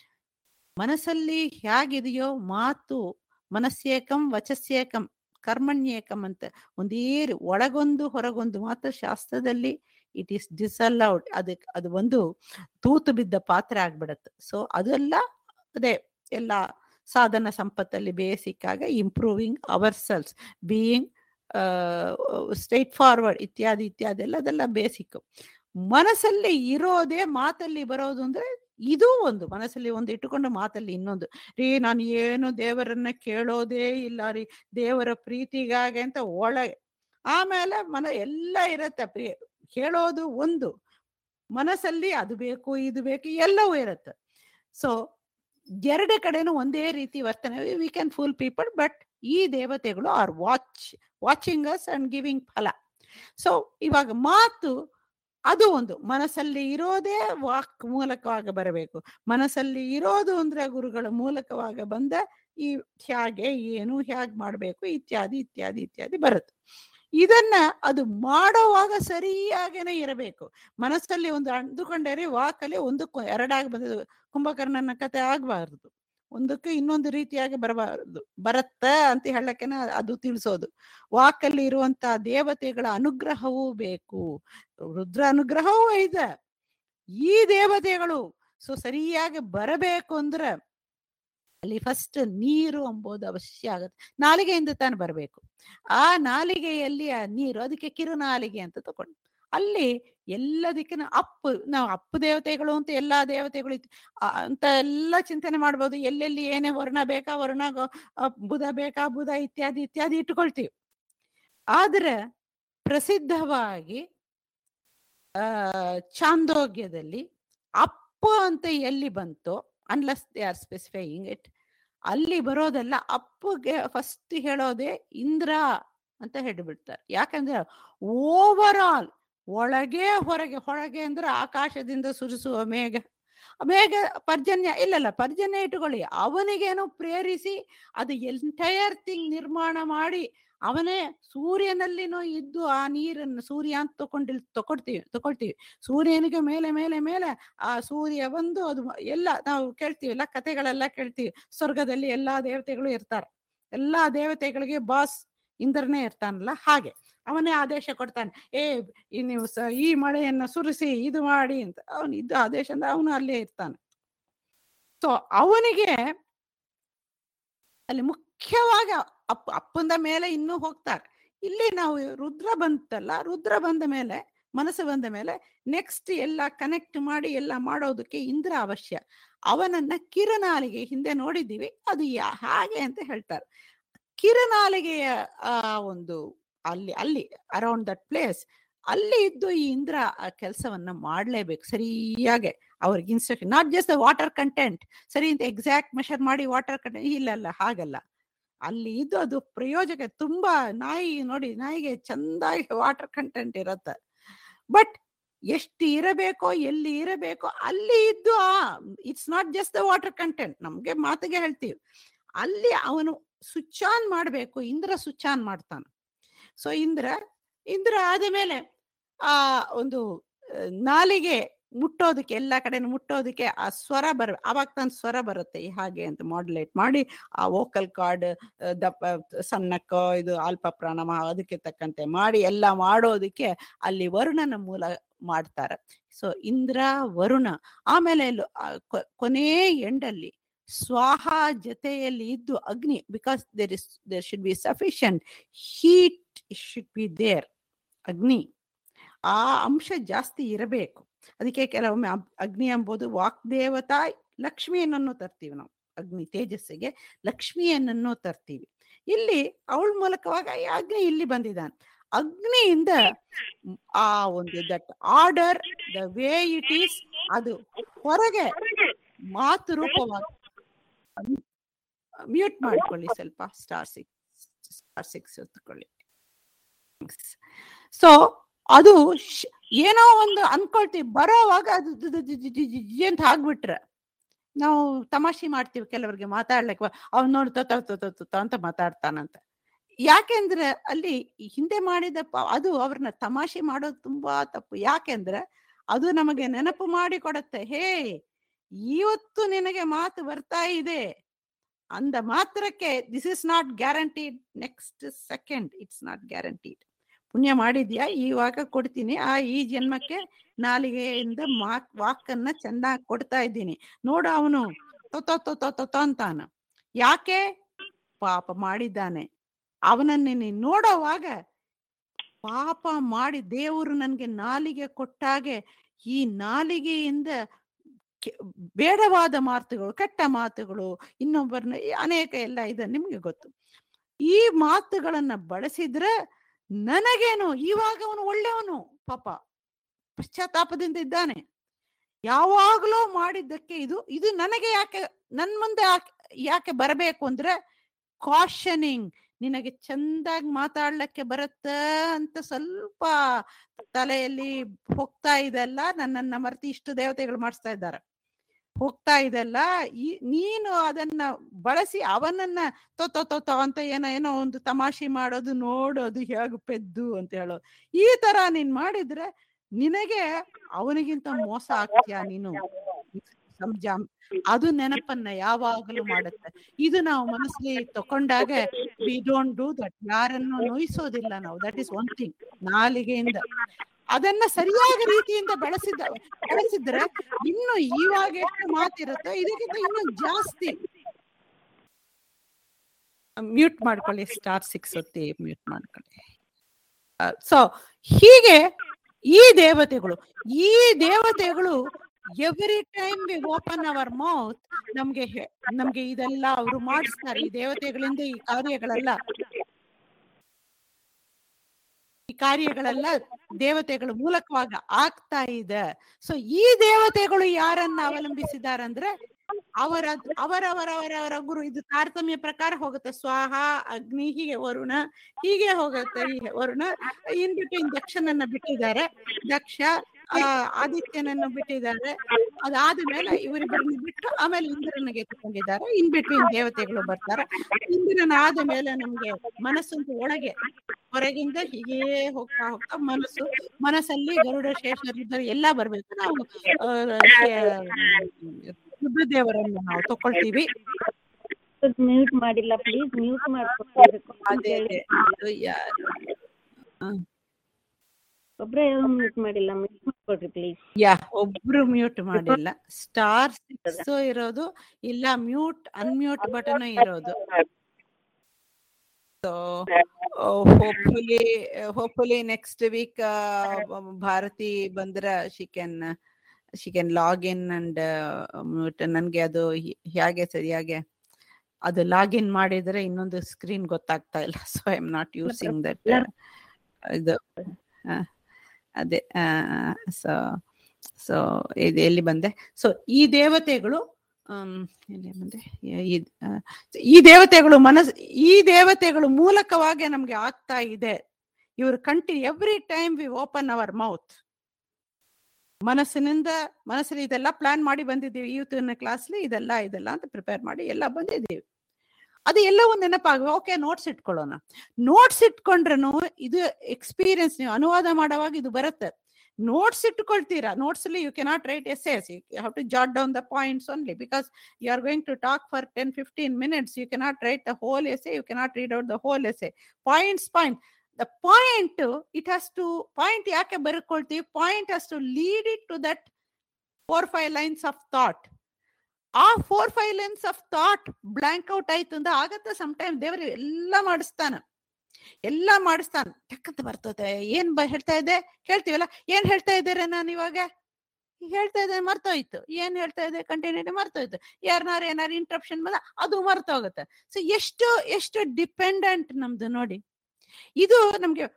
ಮನಸ್ಸಲ್ಲಿ ಹೇಗಿದೆಯೋ ಮಾತು ಮನಸ್ಸೇಕಂ ವಚಸ್ಸೇಕಂ ಕರ್ಮಣ್ಯೇಕಂ ಅಂತ ಒಂದೇ ರೀ- ಒಳಗೊಂದು ಹೊರಗೊಂದು ಮಾತ್ರ ಶಾಸ್ತ್ರದಲ್ಲಿ ಇಟ್ ಈಸ್ ಡಿಸಲ್ಲೌಡ್ ಅದಕ್ಕೆ ಅದು ಒಂದು ತೂತು ಬಿದ್ದ ಪಾತ್ರ ಆಗ್ಬಿಡತ್ತೆ ಸೊ ಅದೆಲ್ಲ ಅದೇ ಎಲ್ಲ ಸಾಧನ ಸಂಪತ್ತಲ್ಲಿ ಬೇಸಿಕ್ ಆಗ improving our selves being straightforward ಇತ್ಯಾದಿ ಇತ್ಯಾದಿ ಎಲ್ಲ ಅದೆಲ್ಲ ಬೇಸಿಕ್ ಮನಸ್ಸಲ್ಲಿ ಇರೋದೇ ಮಾತಲ್ಲಿ ಬರೋದು ಅಂದ್ರೆ ಇದು ಒಂದು ಮನಸ್ಸಲ್ಲಿ ಒಂದು ಇಟ್ಟುಕೊಂಡು ಮಾತಲ್ಲಿ ಇನ್ನೊಂದು ರೀ ನಾನು ಏನು ದೇವರನ್ನ ಕೇಳೋದೇ ಇಲ್ಲ ರೀ ದೇವರ ಪ್ರೀತಿಗಾಗಿ ಅಂತ ಒಳಗೆ ಆಮೇಲೆ ಮನ ಎಲ್ಲ ಇರತ್ತೆ ಪ್ರಿಯ ಕೇಳೋದು ಒಂದು ಮನಸ್ಸಲ್ಲಿ ಅದು ಬೇಕು ಇದು ಬೇಕು ಎಲ್ಲವೂ ಇರುತ್ತೆ ಸೊ ಎರಡು ಕಡೆನೂ ಒಂದೇ ರೀತಿ ವರ್ತನೆ we can fool people but ಈ ದೇವತೆಗಳು are watch watching us and giving ಫಲ ಸೊ ಇವಾಗ ಮಾತು ಅದು ಒಂದು ಮನಸ್ಸಲ್ಲಿ ಇರೋದೇ ವಾಕ್ ಮೂಲಕವಾಗ ಬರಬೇಕು ಮನಸ್ಸಲ್ಲಿ ಇರೋದು ಅಂದ್ರೆ ಗುರುಗಳ ಮೂಲಕವಾಗ ಬಂದ ಈ ಹೇಗೆ ಏನು ಹೇಗೆ ಮಾಡಬೇಕು ಇತ್ಯಾದಿ ಇತ್ಯಾದಿ ಇತ್ಯಾದಿ ಬರುತ್ತೆ ಇದನ್ನ ಅದು ಮಾಡೋವಾಗ ಸರಿಯಾಗೇನೆ ಇರಬೇಕು ಮನಸ್ಸಲ್ಲಿ ಒಂದು ಅಂದುಕೊಂಡರೆ ವಾಕಲ್ಲಿ ಒಂದಕ್ಕೂ ಎರಡಾಗಿ ಬಂದದ್ದು ಕುಂಭಕರ್ಣನ ಕತೆ ಆಗ್ಬಾರ್ದು ಒಂದಕ್ಕೆ ಇನ್ನೊಂದು ರೀತಿಯಾಗಿ ಬರಬಾರದು ಬರತ್ತ ಅಂತ ಹೇಳಕ್ಕೆನ ಅದು ತಿಳಿಸೋದು ವಾಕಲ್ಲಿ ಇರುವಂತ ದೇವತೆಗಳ ಅನುಗ್ರಹವೂ ಬೇಕು ರುದ್ರ ಅನುಗ್ರಹವೂ ಇದೆ ಈ ದೇವತೆಗಳು ಸೊ ಸರಿಯಾಗಿ ಬರಬೇಕು ಅಂದ್ರೆ ಅಲ್ಲಿ ಫಸ್ಟ್ ನೀರು ಎಂಬುದು ಅವಶ್ಯ ಆಗುತ್ತೆ ನಾಲಿಗೆಯಿಂದ ತಾನು ಬರಬೇಕು ಆ ನಾಲಿಗೆಯಲ್ಲಿ ಆ ನೀರು ಅದಕ್ಕೆ ಕಿರುನಾಲಿಗೆ ಅಂತ ತಗೊಂಡು ಅಲ್ಲಿ ಎಲ್ಲದಕ್ಕಿನ ಅಪ್ಪು ನಾವು ಅಪ್ಪು ದೇವತೆಗಳು ಅಂತ ಎಲ್ಲಾ ದೇವತೆಗಳು ಇತ್ತು. ಆ, ಅಂತ ಎಲ್ಲ ಚಿಂತನೆ ಮಾಡ್ಬೋದು ಎಲ್ಲೆಲ್ಲಿ ಏನೇ ವರ್ಣ ಬೇಕಾ ವರ್ಣ ಗೊ- ಆ, ಬುಧ ಬೇಕಾ ಬುಧ ಇತ್ಯಾದಿ ಇತ್ಯಾದಿ ಇಟ್ಕೊಳ್ತೀವಿ ಆದ್ರೆ ಪ್ರಸಿದ್ಧವಾಗಿ ಆ ಚಾಂದೋಗ್ಯದಲ್ಲಿ ಅಪ್ಪು ಅಂತ ಎಲ್ಲಿ ಬಂತು unless they are specifying it ಅಲ್ಲಿ ಬರೋದಲ್ಲ ಅಪ್ಪುಗೆ ಫಸ್ಟ್ ಹೇಳೋದೇ ಇಂದ್ರ ಅಂತ ಹೇಳ್ಬಿಡ್ತಾರೆ ಯಾಕಂದ್ರೆ ಓವರ್ ಆಲ್ ಒಳಗೆ ಹೊರಗೆ ಹೊರಗೆ ಅಂದ್ರೆ ಆಕಾಶದಿಂದ ಸುರಿಸುವ ಮೇಘ ಮೇಘ ಪರ್ಜನ್ಯ ಇಲ್ಲಲ್ಲ ಪರ್ಜನ್ಯ ಇಟ್ಟುಕೊಳ್ಳಿ ಅವನಿಗೇನೋ ಪ್ರೇರಿಸಿ ಅದು ಎಂಟೈರ್ ಥಿಂಗ್ ನಿರ್ಮಾಣ ಮಾಡಿ ಅವನೇ ಸೂರ್ಯನಲ್ಲಿನೂ ಇದ್ದು ಆ ನೀರನ್ನು ಸೂರ್ಯ ಅಂತ ತಕೊಂಡಿಲ್ ತಕೊಳ್ತೀವಿ ತಕೊಳ್ತೀವಿ ಸೂರ್ಯನಿಗೆ ಮೇಲೆ ಮೇಲೆ ಮೇಲೆ ಆ ಸೂರ್ಯ ಬಂದು ಅದು ಎಲ್ಲ ನಾವು ಕೇಳ್ತೀವಿಲ್ಲ ಕತೆಗಳೆಲ್ಲ ಕೇಳ್ತೀವಿ ಸ್ವರ್ಗದಲ್ಲಿ ಎಲ್ಲಾ ದೇವತೆಗಳು ಇರ್ತಾರೆ ಎಲ್ಲಾ ದೇವತೆಗಳಿಗೆ ಬಾಸ್ ಇಂದ್ರನೇ ಇರ್ತಾನಲ್ಲ ಹಾಗೆ ಅವನೇ ಆದೇಶ ಕೊಡ್ತಾನೆ ಏ ಈ ನೀವು ಸ- ಈ ಮಳೆಯನ್ನ ಸುರಿಸಿ ಇದು ಮಾಡಿ ಅಂತ ಅವನು ಇದ್ದ ಆದೇಶ ಅಂದ್ರೆ ಅವನು ಅಲ್ಲೇ ಇರ್ತಾನೆ ಸೊ ಅವನಿಗೆ ಅಲ್ಲಿ ಮುಖ್ಯವಾಗಿ ಅಪ್ಪ ಅಪ್ಪಂದ ಮೇಲೆ ಇನ್ನೂ ಹೋಗ್ತಾರೆ ಇಲ್ಲಿ ನಾವು ರುದ್ರ ಬಂತಲ್ಲ ರುದ್ರ ಬಂದ ಮೇಲೆ ಮನಸ್ಸು ಬಂದ ಮೇಲೆ ನೆಕ್ಸ್ಟ್ ಎಲ್ಲ ಕನೆಕ್ಟ್ ಮಾಡಿ ಎಲ್ಲ ಮಾಡೋದಕ್ಕೆ ಇಂದ್ರ ಅವಶ್ಯ ಅವನನ್ನ ಕಿರುನಾಲಿಗೆ ಹಿಂದೆ ನೋಡಿದ್ದೀವಿ ಅದು ಯಾ- ಹಾಗೆ ಅಂತ ಹೇಳ್ತಾರೆ ಕಿರನಾಲಿಗೆಯ ಆ ಒಂದು ಅಲ್ಲಿ ಅಲ್ಲಿ ಅರೌಂಡ್ ದಟ್ ಪ್ಲೇಸ್ ಅಲ್ಲಿ ಇದ್ದು ಈ ಇಂದ್ರ ಆ ಕೆಲಸವನ್ನ ಮಾಡ್ಲೇಬೇಕು ಸರಿಯಾಗೆ ಅವ್ರಿಗೆ instruction not just the water content ಸರಿ ಅಂತ ಎಕ್ಸಾಕ್ಟ್ ಮೆಷರ್ ಮಾಡಿ ವಾಟರ್ ಕಂಟೆಂಟ್ ಇಲ್ಲ ಅಲ್ಲ ಹಾಗಲ್ಲ ಅಲ್ಲಿ ಇದ್ದು ಅದು ಪ್ರಯೋಜಕ ತುಂಬಾ ನಾಯಿ ನೋಡಿ ನಾಯಿಗೆ ಚಂದಾಗಿ ವಾಟರ್ ಕಂಟೆಂಟ್ ಇರತ್ತೆ ಬಟ್ ಎಷ್ಟು ಇರಬೇಕೋ ಎಲ್ಲಿ ಇರಬೇಕೋ ಅಲ್ಲಿ ಇದ್ದು ಆ it's not just the water content ನಮ್ಗೆ ಮಾತಿಗೆ ಹೇಳ್ತೀವಿ ಅಲ್ಲಿ ಅವನು ಸ್ವಿಚ್ ಆನ್ ಮಾಡಬೇಕು ಇಂದ್ರ ಸ್ವಿಚ್ ಆನ್ ಮಾಡ್ತಾನೆ ಸೊ ಇಂದ್ರ ಇಂದ್ರ ಆದ ಮೇಲೆ ಆ ಒಂದು ಆ, ನಾಲಿಗೆ ಮುಟ್ಟೋದಕ್ಕೆ ಎಲ್ಲ ಕಡೆ ಮುಟ್ಟೋದಕ್ಕೆ ಆ ಸ್ವರ ಬರ ಅವಾಗ ತನ್ನ ಸ್ವರ ಬರುತ್ತೆ ಈ ಹಾಗೆ ಅಂತ ಮಾಡ್ಯುಲೇಟ್ ಮಾಡಿ ಆ ವೋಕಲ್ ಕಾರ್ಡ್ ದಪ್ಪ ಸಣ್ಣಕ್ಕ ಇದು ಅಲ್ಪ ಪ್ರಾಣಮ ಅದಕ್ಕೆ ತಕ್ಕಂತೆ ಮಾಡಿ ಎಲ್ಲ ಮಾಡೋದಕ್ಕೆ ಅಲ್ಲಿ ವರುಣನ ಮೂಲ ಮಾಡ್ತಾರೆ ಸೊ ಇಂದ್ರ ವರುಣ ಆಮೇಲೆ ಇಲ್ಲು, ಆ, ಕೊ- ಕೊನೇ ಎಂಡಲ್ಲಿ ಸ್ವಾಹ ಜೊತೆಯಲ್ಲಿ ಇದ್ದು Agni because there is there should be sufficient heat should be there Agni ಆ ಅಂಶ ಜಾಸ್ತಿ ಇರಬೇಕು ಅದಕ್ಕೆ ಕೆಲವೊಮ್ಮೆ ಅಬ್- ಅಗ್ನಿ ಎಂಬುದು ವಾಗ್ದೇವತಾ ಲಕ್ಷ್ಮಿಯನ್ನೂ ತರ್ತೀವಿ ನಾವು ಅಗ್ನಿ ತೇಜಸ್ಸಿಗೆ ಲಕ್ಷ್ಮಿಯನ್ನೂ ತರ್ತೀವಿ ಇಲ್ಲಿ ಅವಳ ಮೂಲಕವಾಗ ಈ ಅಗ್ನಿ ಇಲ್ಲಿ ಬಂದಿದ್ದಾನೆ ಅಗ್ನಿಯಿಂದ ಮ್, ಆ ಒಂದು that order the way it is ಅದು ಹೊರಗೆ ಮಾತು ರೂಪವಾಗಿ ಮ್ಯೂಟ್ ಮಾಡ್ಕೊಳ್ಳಿ ಸ್ವಲ್ಪ ಸ್ಟಾರ್ ಸಿಕ್ಸ್ ಸ್ಟಾರ್ ಸಿಕ್ಸ್ ಹೊತ್ಕೊಳ್ಳಿ ಸೊ ಅದು ಶ್- ಏನೋ ಒಂದು ಅನ್ಕೊಳ್ತೀವಿ ಬರೋವಾಗ ಅದು ದು- ದು- ದು- ದು- ದು- ದು- ದು ಅಂತ ಆಗ್ಬಿಟ್ರೆ ನಾವು ತಮಾಷೆ ಮಾಡ್ತೀವಿ ಕೆಲವರಿಗೆ ಮಾತಾಡ್ಲಿಕ್ಕೆ ಅವ್ನು ನೋಡಿ ತೊ ತೊ ತೊ ತೊ ತೊ ತೊ ಅಂತ ಮಾತಾಡ್ತಾನಂತ ಯಾಕೆಂದ್ರೆ ಅಲ್ಲಿ ಹಿಂದೆ ಮಾಡಿದ ಪ- ಅದು ಅವ್ರನ್ನ ತಮಾಷೆ ಮಾಡೋದು ತುಂಬಾ ತಪ್ಪು ಯಾಕೆಂದ್ರೆ ಅದು ನಮಗೆ ನೆನಪು ಮಾಡಿ ಕೊಡುತ್ತೆ ಹೇ ಇವತ್ತು ನಿನಗೆ ಮಾತು ಬರ್ತಾ ಇದೆ ಅಂದ ಮಾತ್ರಕ್ಕೆ this is not guaranteed next second it's not guaranteed ಪುಣ್ಯ ಮಾಡಿದ್ಯಾ ಇವಾಗ ಕೊಡ್ತೀನಿ ಆ ಈ ಜನ್ಮಕ್ಕೆ ನಾಲಿಗೆಯಿಂದ ಮಾಕ್ ವಾಕನ್ನ ಚೆನ್ನಾಗಿ ಕೊಡ್ತಾ ಇದ್ದೀನಿ ನೋಡು ಅವನು ತೊತೊ ತೊತೊ ತೊತೊ ಅಂತಾನ ಯಾಕೆ ಪಾಪ ಮಾಡಿದ್ದಾನೆ ಅವನನ್ನ ನೀನ್ ನೋಡೋವಾಗ ಪಾಪ ಮಾಡಿ ದೇವರು ನನ್ಗೆ ನಾಲಿಗೆ ಕೊಟ್ಟಾಗೆ ಈ ನಾಲಿಗೆಯಿಂದ ಕೆ- ಬೇಡವಾದ ಮಾತುಗಳು ಕೆಟ್ಟ ಮಾತುಗಳು ಇನ್ನೊಬ್ಬರನ್ನ ಈ ಅನೇಕ ಎಲ್ಲ ಇದೆ ನಿಮ್ಗೆ ಗೊತ್ತು ಈ ಮಾತುಗಳನ್ನ ಬಳಸಿದ್ರೆ ನನಗೇನು ಇವಾಗ ಅವನು ಒಳ್ಳೆಯವನು ಪಾಪ ಪಶ್ಚಾತ್ತಾಪದಿಂದ ಇದ್ದಾನೆ ಯಾವಾಗಲೂ ಮಾಡಿದ್ದಕ್ಕೆ ಇದು ಇದು ನನಗೆ ಯಾಕೆ ನನ್ ಮುಂದೆ ಯಾಕೆ ಯಾಕೆ ಬರಬೇಕು ಅಂದ್ರೆ ಕಾಶನಿಂಗ್ ನಿನಗೆ ಚಂದಾಗಿ ಮಾತಾಡ್ಲಿಕ್ಕೆ ಬರುತ್ತ ಅಂತ ಸ್ವಲ್ಪ ತಲೆಯಲ್ಲಿ ಹೋಗ್ತಾ ಇದೆಲ್ಲ ನನ್ನನ್ನ ಮರ್ತಿ ಇಷ್ಟು ದೇವತೆಗಳು ಮಾಡಿಸ್ತಾ ಇದ್ದಾರೆ ಹೋಗ್ತಾ ಇದೆಲ್ಲ ಈ ನೀನು ಅದನ್ನ ಬಳಸಿ ಅವನನ್ನ ತೊ ತೊ ತೊ ತೊ ಅಂತ ಏನೋ ಏನೋ ಒಂದು ತಮಾಷೆ ಮಾಡೋದು ನೋಡೋದು ಹೇಗೆ ಪೆದ್ದು ಅಂತ ಹೇಳೋದು ಈ ತರ ನೀನ್ ಮಾಡಿದ್ರೆ ನಿನಗೆ ಅವನಿಗಿಂತ ಮೋಸ ಆಗ್ತೀಯ ನೀನು ಸಂಜ ಅದು ನೆನಪನ್ನ ಯಾವಾಗಲೂ ಮಾಡುತ್ತೆ ಇದು ನಾವು ಮನಸ್ಸಲ್ಲಿ ತಕೊಂಡಾಗ ವಿ ಡೋಂಟ್ ಡೂ ದಟ್ ಯಾರನ್ನು ನೋಯಿಸೋದಿಲ್ಲ ನಾವು ದಟ್ ಇಸ್ ಒನ್ ಥಿಂಗ್ ನಾಲಿಗೆಯಿಂದ ಅದನ್ನ ಸರಿಯಾದ ರೀತಿಯಿಂದ ಬೆಳೆಸಿದ ಬೆಳೆಸಿದ್ರೆ ಇನ್ನು ಇವಾಗ ಎಷ್ಟು ಮಾತಿರುತ್ತೋ ಇದಕ್ಕಿಂತ ಇನ್ನೂ ಜಾಸ್ತಿ ಮ್ಯೂಟ್ ಮಾಡ್ಕೊಳ್ಳಿ ಸ್ಟಾರ್ ಸಿಕ್ಸ್ ಒತ್ತಿ ಮ್ಯೂಟ್ ಮಾಡ್ಕೊಳ್ಳಿ ಸೊ ಹೀಗೆ ಈ ದೇವತೆಗಳು ಈ ದೇವತೆಗಳು every time we open our mouth ನಮ್ಗೆ ಹೆ- ನಮ್ಗೆ ಇದೆಲ್ಲ ಅವರು ಮಾಡಿಸ್ತಾರೆ ಈ ದೇವತೆಗಳಿಂದ ಈ ಕಾರ್ಯಗಳೆಲ್ಲ ಈ ಕಾರ್ಯಗಳೆಲ್ಲ ದೇವತೆಗಳ ಮೂಲಕವಾಗಿ ಆಗ್ತಾ ಇದೆ ಸೊ ಈ ದೇವತೆಗಳು ಯಾರನ್ನ ಅವಲಂಬಿಸಿದಾರಂದ್ರೆ ಅವರ ಅವರವರವರವರ ಗುರು ಇದು ತಾರತಮ್ಯ ಪ್ರಕಾರ ಹೋಗುತ್ತೆ ಸ್ವಾಹ ಅಗ್ನಿ ಹೀಗೆ ವರುಣ ಹೀಗೆ ಹೋಗುತ್ತೆ ಹೀಗೆ ವರುಣ ಇನ್ ಬಿಟ್ವೀನ್ ದಕ್ಷನನ್ನ ಬಿಟ್ಟಿದ್ದಾರೆ ದಕ್ಷ ಆ, ಆದಿತ್ಯನನ್ನು ಬಿಟ್ಟಿದ್ದಾರೆ ಅದಾದ ಮೇಲೆ ಇವರಿಬ್ಬರನ್ನ ಬಿಟ್ಟು ಆಮೇಲೆ ಇಂದ್ರನಿಗೆ ತಗೊಂಡಿದ್ದಾರೆ ಇನ್ ಬಿಟ್ವೀನ್ ದೇವತೆಗಳು ಬರ್ತಾರೆ ಇಂದ್ರನ ಆದ ಮೇಲೆ ನಮ್ಗೆ ಮನಸ್ಸಂತೂ ಒಳಗೆ ಹೊರಗಿಂದ ಹೀಗೆ ಹೋಗ್ತಾ ಹೋಗ್ತಾ ಮನಸ್ಸು ಮನಸ್ಸಲ್ಲಿ ಗರುಡ ಶೇಷ ರುದ್ರ ಎಲ್ಲಾ ಬರ್ಬೇಕು ನಾವು ಆ, ಶೇ- ರುದ್ರದೇವರನ್ನು ನಾವು ತಕೊಳ್ತೀವಿ ಮ್ಯೂಟ್ ಮಾಡಿಲ್ಲ ಪ್ಲೀಸ್ ಮ್ಯೂಟ್ ಮಾಡ್ಕೊಳ್ಬೇಕು ಅದೇ ಅದೇ ಅದು ಯಾರು ಒಬ್ರೇ ಯಾರು ಮ್ಯೂಟ್ ಮಾಡಿಲ್ಲ ಮ್ಯೂಟ್ ಮಾಡ್ಕೊಡ್ರಿ ಪ್ಲೀಸ್ ಯಾ ಒಬ್ರು ಮ್ಯೂಟ್ ಮಾಡಿಲ್ಲ ಸ್ಟಾರ್ ಸಿಕ್ಸ್ ಇರೋದು ಇಲ್ಲ ಮ್ಯೂಟ್ ಅನ್ಮ್ಯೂಟ್ ಬಟನ್ ಇರೋದು so hopefully hopefully next week Bharati ಬಂದ್ರ she can she can log in and mute ನನ್ಗೆ ಅದು ಹಿ- ಹೇಗೆ ಸರಿಯಾಗಿ ಅದು ಲಾಗಿನ್ ಮಾಡಿದ್ರೆ ಇನ್ನೊಂದು ಸ್ಕ್ರೀನ್ ಗೊತ್ತಾಗ್ತಾ ಇಲ್ಲ so I am not using that Blur. ಇದು ಆ, ಅದೇ ಸೊ ಸೊ ಇದು ಎಲ್ಲಿ ಬಂದೆ ಸೊ ಈ ದೇವತೆಗಳು ಆಮ್, ಎಲ್ಲಿ ಬಂದೆ ಈ ಆ, ಈ ದೇವತೆಗಳು ಮನಸ್ ಈ ದೇವತೆಗಳು ಮೂಲಕವಾಗಿ ನಮ್ಗೆ ಆಗ್ತಾ ಇದೆ ಇವರು ಕಂಟಿ every time we open our mouth ಮನಸ್ಸಿನಿಂದ ಮನಸ್ಸಲ್ಲಿ ಇದೆಲ್ಲ ಪ್ಲಾನ್ ಮಾಡಿ ಬಂದಿದ್ದೀವಿ ಇವತ್ತಿನ ಕ್ಲಾಸ್ಲಿ ಇದೆಲ್ಲ ಇದೆಲ್ಲ ಅಂತ ಪ್ರಿಪೇರ್ ಮಾಡಿ ಎಲ್ಲ ಬಂದಿದ್ದೀವಿ ಅದು ಎಲ್ಲವೂ ನೆನಪಾಗ ಓಕೆ ನೋಟ್ಸ್ ಇಟ್ಕೊಳ್ಳೋಣ ನೋಟ್ಸ್ ಇಟ್ಕೊಂಡ್ರು ಇದು ಎಕ್ಸ್ಪೀರಿಯನ್ಸ್ ನೀವು ಅನುವಾದ ಮಾಡುವಾಗ ಇದು ಬರುತ್ತೆ ನೋಟ್ಸ್ ಇಟ್ಕೊಳ್ತೀರಾ ನೋಟ್ಸ್ ಅಲ್ಲಿ you cannot write yes yes you have to jot down the points only because you are going to talk for ten fifteen minutes you cannot write the whole essay you cannot read out the whole essay points point the point it has to point ಯಾಕೆ ಬರ್ಕೊಳ್ತೀವಿ point has to lead it to that four five lines of thought uh four five lines of thought blank out ಆಯ್ತು ಅಂದ್ರೆ ಆಗತ್ತೆ some time ದೇವರು ಎಲ್ಲ ಮಾಡಿಸ್ತಾನ ಎಲ್ಲ ಮಾಡಿಸ್ತಾನ ಟಕ್ಕಂತ ಬರ್ತದೆ ಏನ್ ಬ ಹೇಳ್ತಾ ಇದ್ದೆ ಕೇಳ್ತೀವಲ್ಲ ಏನ್ ಹೇಳ್ತಾ ಇದ್ದೀರ ನಾನು ಇವಾಗ ಹೇಳ್ತಾ ಇದ್ದೆ ಮರ್ತೋಯ್ತು ಏನ್ ಹೇಳ್ತಾ ಇದ್ದೆ ಕಂಟಿನ್ಯೂಟಿ ಮರ್ತೋಯ್ತು ಯಾರನ್ನಾರು ಏನಾರು ಇಂಟ್ರಪ್ಷನ್ ಬಂದ ಅದು ಮರ್ತೋಗುತ್ತೆ ಸೊ ಎಷ್ಟು ಎಷ್ಟು ಡಿಪೆಂಡೆಂಟ್ ನಮ್ದು ನೋಡಿ ಇದು ನಮ್ಗೆ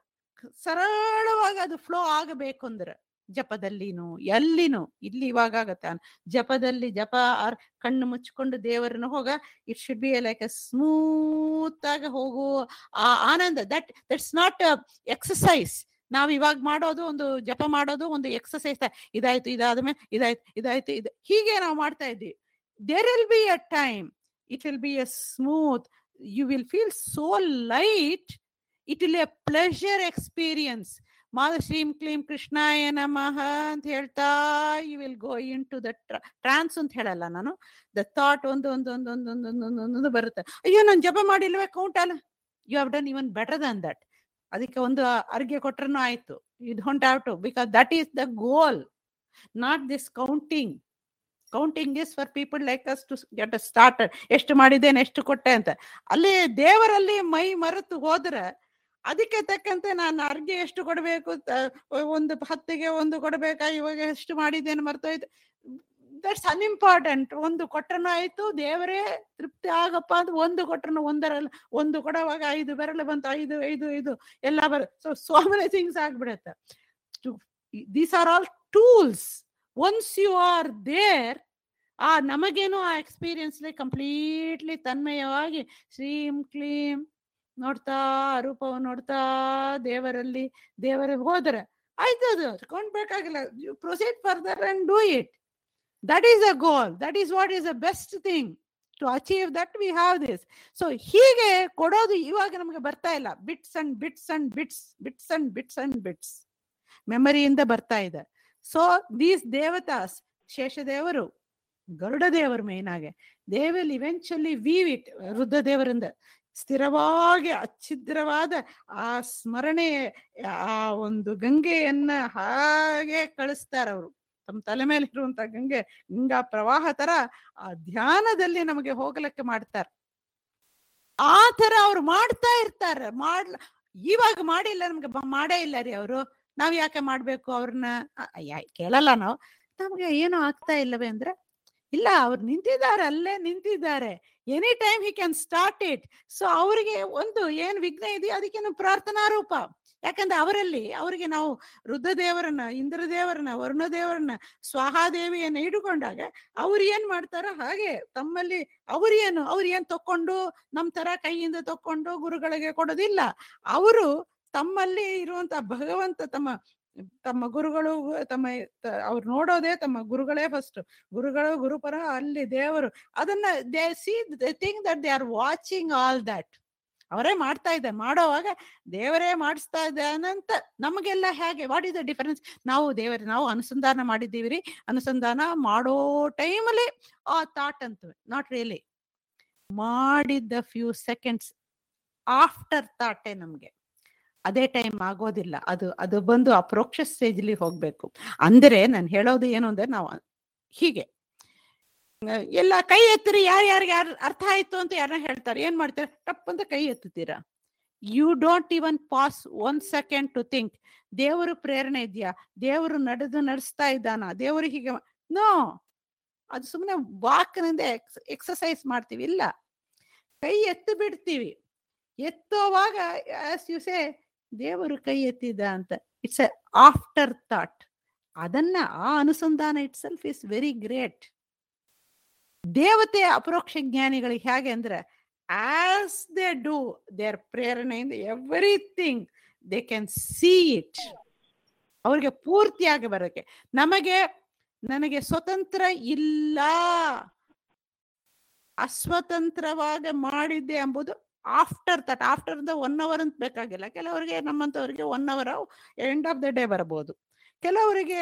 ಸರಳವಾಗಿ ಅದು ಫ್ಲೋ ಆಗಬೇಕು ಅಂದ್ರೆ ಜಪದಲ್ಲಿನು ಎಲ್ಲಿನೂ ಇಲ್ಲಿ ಇವಾಗ ಆಗತ್ತೆ ಅನ್- ಜಪದಲ್ಲಿ ಜಪ ಆರ್ ಕಣ್ಣು ಮುಚ್ಕೊಂಡು ದೇವರನ್ನ ಹೋಗ it should be like a smooth ಆಗಿ ಹೋಗು ಆ ಆನಂದ ದಟ್ ದಟ್ಸ್ ನಾಟ್ ಎಕ್ಸಸೈಸ್ ನಾವ್ ಇವಾಗ ಮಾಡೋದು ಒಂದು ಜಪ ಮಾಡೋದು ಒಂದು ಎಕ್ಸಸೈಸ್ ಇದಾಯ್ತು ಇದಾದ್ಮೇಲೆ ಇದಾಯ್ತು ಇದಾಯ್ತು ಇದು ಹೀಗೆ ನಾವು ಮಾಡ್ತಾ ಇದ್ದೀವಿ there will be a time it will be a smooth you will feel so light it will a pleasure experience ಮಾದ ಶ್ರೀಂ ಕ್ಲೀಂ ಕೃಷ್ಣಾಯ ನಮಃ ಅಂತ ಹೇಳ್ತಾ you will go into the trance ಅಂತ ಹೇಳಲ್ಲ ನಾನು ದ ಥಾಟ್ ಒಂದು ಒಂದು ಒಂದು ಒಂದು ಒಂದು ಒಂದು ಒಂದು ಒಂದು ಬರುತ್ತೆ ಅಯ್ಯೋ ನಾನು ಜಪ ಮಾಡಿಲ್ವೇ ಕೌಂಟ್ ಅಲ್ಲ you have done even better than that ಅದಕ್ಕೆ ಒಂದು ಅರ್ಘ್ಯ ಕೊಟ್ರೂ ಆಯ್ತು you don't have to because that is the goal not this counting counting is for people like us to get a start ಎಷ್ಟು ಮಾಡಿದ್ದೇನೆ ಎಷ್ಟು ಕೊಟ್ಟೆ ಅಂತ ಅಲ್ಲಿ ದೇವರಲ್ಲಿ ಮೈ ಮರೆತು ಹೋದ್ರೆ ಅದಕ್ಕೆ ತಕ್ಕಂತೆ ನಾನು ಅರ್ಘ್ಯ ಎಷ್ಟು ಕೊಡಬೇಕು ಒಂದು ಹತ್ತಿಗೆ ಒಂದು ಕೊಡಬೇಕಾ ಇವಾಗ ಎಷ್ಟು ಮಾಡಿದ್ದೇನೆ ಮರ್ತೋಯ್ತು ದಟ್ಸ್ ಅನ್ಇಂಪಾರ್ಟೆಂಟ್ ಒಂದು ಕೊಟ್ರನು ಆಯ್ತು ದೇವರೇ ತೃಪ್ತಿ ಆಗಪ್ಪ ಅಂತ ಒಂದು ಕೊಟ್ರನು ಒಂದರಲ್ಲ ಒಂದು ಕೊಡುವಾಗ ಐದು ಬೆರಳು ಬಂತು ಐದು ಐದು ಐದು ಎಲ್ಲ ಬರ ಸೊ ಸೋ ಮೆನಿ ಥಿಂಗ್ಸ್ ಆಗ್ಬಿಡತ್ತೆ these are all tools once you are there ಆ ನಮಗೇನು ಆ ಎಕ್ಸ್ಪೀರಿಯನ್ಸ್ಲಿ ಕಂಪ್ಲೀಟ್ಲಿ ತನ್ಮಯವಾಗಿ ಶ್ರೀಂ ಕ್ಲೀಂ ನೋಡ್ತಾ ರೂಪವನ್ನು ನೋಡ್ತಾ ದೇವರಲ್ಲಿ ದೇವರಿಗೆ ಹೋದ್ರೆ ಆಯ್ತು ಅದು ಕೊಂಡ್ ಬೇಕಾಗಿಲ್ಲ you proceed further and do it that is a goal that is what is a best thing to achieve that we have this so ಹೀಗೆ ಕೊಡೋದು ಇವಾಗ ನಮಗೆ ಬರ್ತಾ ಇಲ್ಲ bits and bits and bits bits and bits and bits ಮೆಮರಿಯಿಂದ ಬರ್ತಾ ಇದೆ so these ದೇವತಾಸ್ ಶೇಷದೇವರು ಗರುಡ ದೇವರು ಮೇನ್ ಆಗಿ they will eventually weave it ರುದ್ರ ದೇವರಿಂದ ಸ್ಥಿರವಾಗಿ ಅಚ್ಛಿದ್ರವಾದ ಆ ಸ್ಮರಣೆ ಆ ಒಂದು ಗಂಗೆಯನ್ನ ಹಾಗೆ ಕಳಿಸ್ತಾರ ಅವರು ತಮ್ಮ ತಲೆ ಮೇಲೆ ಇರುವಂತ ಗಂಗೆ ಗಂಗಾ ಪ್ರವಾಹ ತರ ಆ ಧ್ಯಾನದಲ್ಲಿ ನಮಗೆ ಹೋಗ್ಲಿಕ್ಕೆ ಮಾಡ್ತಾರೆ ಆ ತರ ಅವ್ರು ಮಾಡ್ತಾ ಇರ್ತಾರೆ ಮಾಡ್ಲ ಇವಾಗ ಮಾಡಿಲ್ಲ ನಮ್ಗೆ ಬ- ಮಾಡೇ ಇಲ್ಲ ರೀ ಅವರು ನಾವ್ ಯಾಕೆ ಮಾಡ್ಬೇಕು ಅವ್ರನ್ನ ಅ- ಯಾ- ಕೇಳಲ್ಲ ನಾವು ನಮ್ಗೆ ಏನು ಆಗ್ತಾ ಇಲ್ಲವೇ ಅಂದ್ರೆ ಇಲ್ಲ ಅವ್ರು ನಿಂತಿದ್ದಾರೆ ಅಲ್ಲೇ ನಿಂತಿದ್ದಾರೆ any time he can start it so ಅವರಿಗೆ ಒಂದು ಏನ್ ವಿಘ್ನ ಇದೆಯೋ ಅದಕ್ಕೆ ನಾವು ಪ್ರಾರ್ಥನಾ ರೂಪ ಯಾಕಂದ್ರೆ ಅವರಲ್ಲಿ ಅವರಿಗೆ ನಾವು ರುದ್ರದೇವರನ್ನ ಇಂದ್ರದೇವರನ್ನ ವರುಣದೇವರನ್ನ ಸ್ವಾಹಾದೇವಿಯನ್ನ ಇಟ್ಟುಕೊಂಡಾಗ ಅವ್ರು ಏನ್ ಮಾಡ್ತಾರ ಹಾಗೆ ತಮ್ಮಲ್ಲಿ ಅವ್ರು ಏನು ಅವ್ರು ಏನ್ ತಕೊಂಡು ನಮ್ ತರ ಕೈಯಿಂದ ತಕೊಂಡು ಗುರುಗಳಿಗೆ ಕೊಡೋದಿಲ್ಲ ಅವರು ತಮ್ಮಲ್ಲಿ ಇರುವಂತ ಭಗವಂತ ತಮ್ಮ ತಮ್ಮ ಗುರುಗಳು ತಮ್ಮ ತ- ಅವ್ರು ನೋಡೋದೇ ತಮ್ಮ ಗುರುಗಳೇ ಫಸ್ಟ್ ಗುರುಗಳು ಗುರುಪರ ಅಲ್ಲಿ ದೇವರು ಅದನ್ನ they see think that they are watching all that ಅವರೇ ಮಾಡ್ತಾ ಇದ್ದಾರೆ ಮಾಡೋವಾಗ ದೇವರೇ ಮಾಡಿಸ್ತಾ ಇದ್ದಾನಂತ ನಮಗೆಲ್ಲ ಹೇಗೆ ವಾಟ್ ಇಸ್ ದ ಡಿಫರೆನ್ಸ್ ನಾವು ದೇವರ ನಾವು ಅನುಸಂಧಾನ ಮಾಡಿದ್ದೀವಿ ರೀ ಅನುಸಂಧಾನ ಮಾಡೋ ಟೈಮಲ್ಲಿ ಆ ಥಾಟ್ ಅಂತವೆ ನಾಟ್ ರಿಯಲಿ ಮಾಡಿದ್ದ ಫ್ಯೂ ಸೆಕೆಂಡ್ಸ್ ಆಫ್ಟರ್ ಥಾಟೇ ನಮ್ಗೆ ಅದೇ ಟೈಮ್ ಆಗೋದಿಲ್ಲ ಅದು ಅದು ಬಂದು ಅಪ್ರೋಕ್ಷ ಸ್ಟೇಜ್ಲಿ ಹೋಗ್ಬೇಕು ಅಂದ್ರೆ ನಾನು ಹೇಳೋದು ಏನು ಅಂದ್ರೆ ನಾವು ಹೀಗೆ ಆ, ಎಲ್ಲ ಕೈ ಎತ್ತಿರಿ ಯಾರ್ಯಾರಿಗೆ ಯಾರು ಅರ್ಥ ಆಯ್ತು ಅಂತ ಯಾರನ್ನ ಹೇಳ್ತಾರೆ ಏನ್ ಮಾಡ್ತಾರೆ ಟಪ್ ಅಂತ ಕೈ ಎತ್ತುತ್ತೀರಾ you don't even pass one second to think ದೇವರು ಪ್ರೇರಣೆ ಇದೆಯಾ ದೇವರು ನಡೆದು ನಡೆಸ್ತಾ ಇದ್ದಾನ ದೇವರು ಹೀಗೆ ನೋ ಅದು ಸುಮ್ಮನೆ ವಾಕ್ನಿಂದ ಎಕ್ಸಸೈಸ್ ಮಾಡ್ತೀವಿ ಇಲ್ಲ ಕೈ ಎತ್ತು ಬಿಡ್ತೀವಿ ಎತ್ತೋವಾಗ ಯು ಸೇ ದೇವರು ಕೈ ಎತ್ತಿದ ಅಂತ ಇಟ್ಸ್ ಎ ಆಫ್ಟರ್ ಥಾಟ್ ಅದನ್ನ ಆ ಅನುಸಂಧಾನ itself is very great ದೇವತೆ ಅಪರೋಕ್ಷ ಜ್ಞಾನಿಗಳಿಗೆ ಹೇಗೆ ಅಂದ್ರೆ ಆಸ್ ದೇ ಡೂ ದೇರ್ ಪ್ರೇರಣೆಯಿಂದ everything they can see it ಅವ್ರಿಗೆ ಪೂರ್ತಿಯಾಗಿ ಬರೋಕೆ ನಮಗೆ ನನಗೆ ಸ್ವತಂತ್ರ ಇಲ್ಲ ಅಸ್ವತಂತ್ರವಾಗಿ ಮಾಡಿದ್ದೆ ಎಂಬುದು after that after the one hour ಅಂತ ಬೇಕಾಗಿಲ್ಲ ಕೆಲವರಿಗೆ ನಮ್ಮಂತವರಿಗೆ one hour end of the day ಬರಬಹುದು ಕೆಲವರಿಗೆ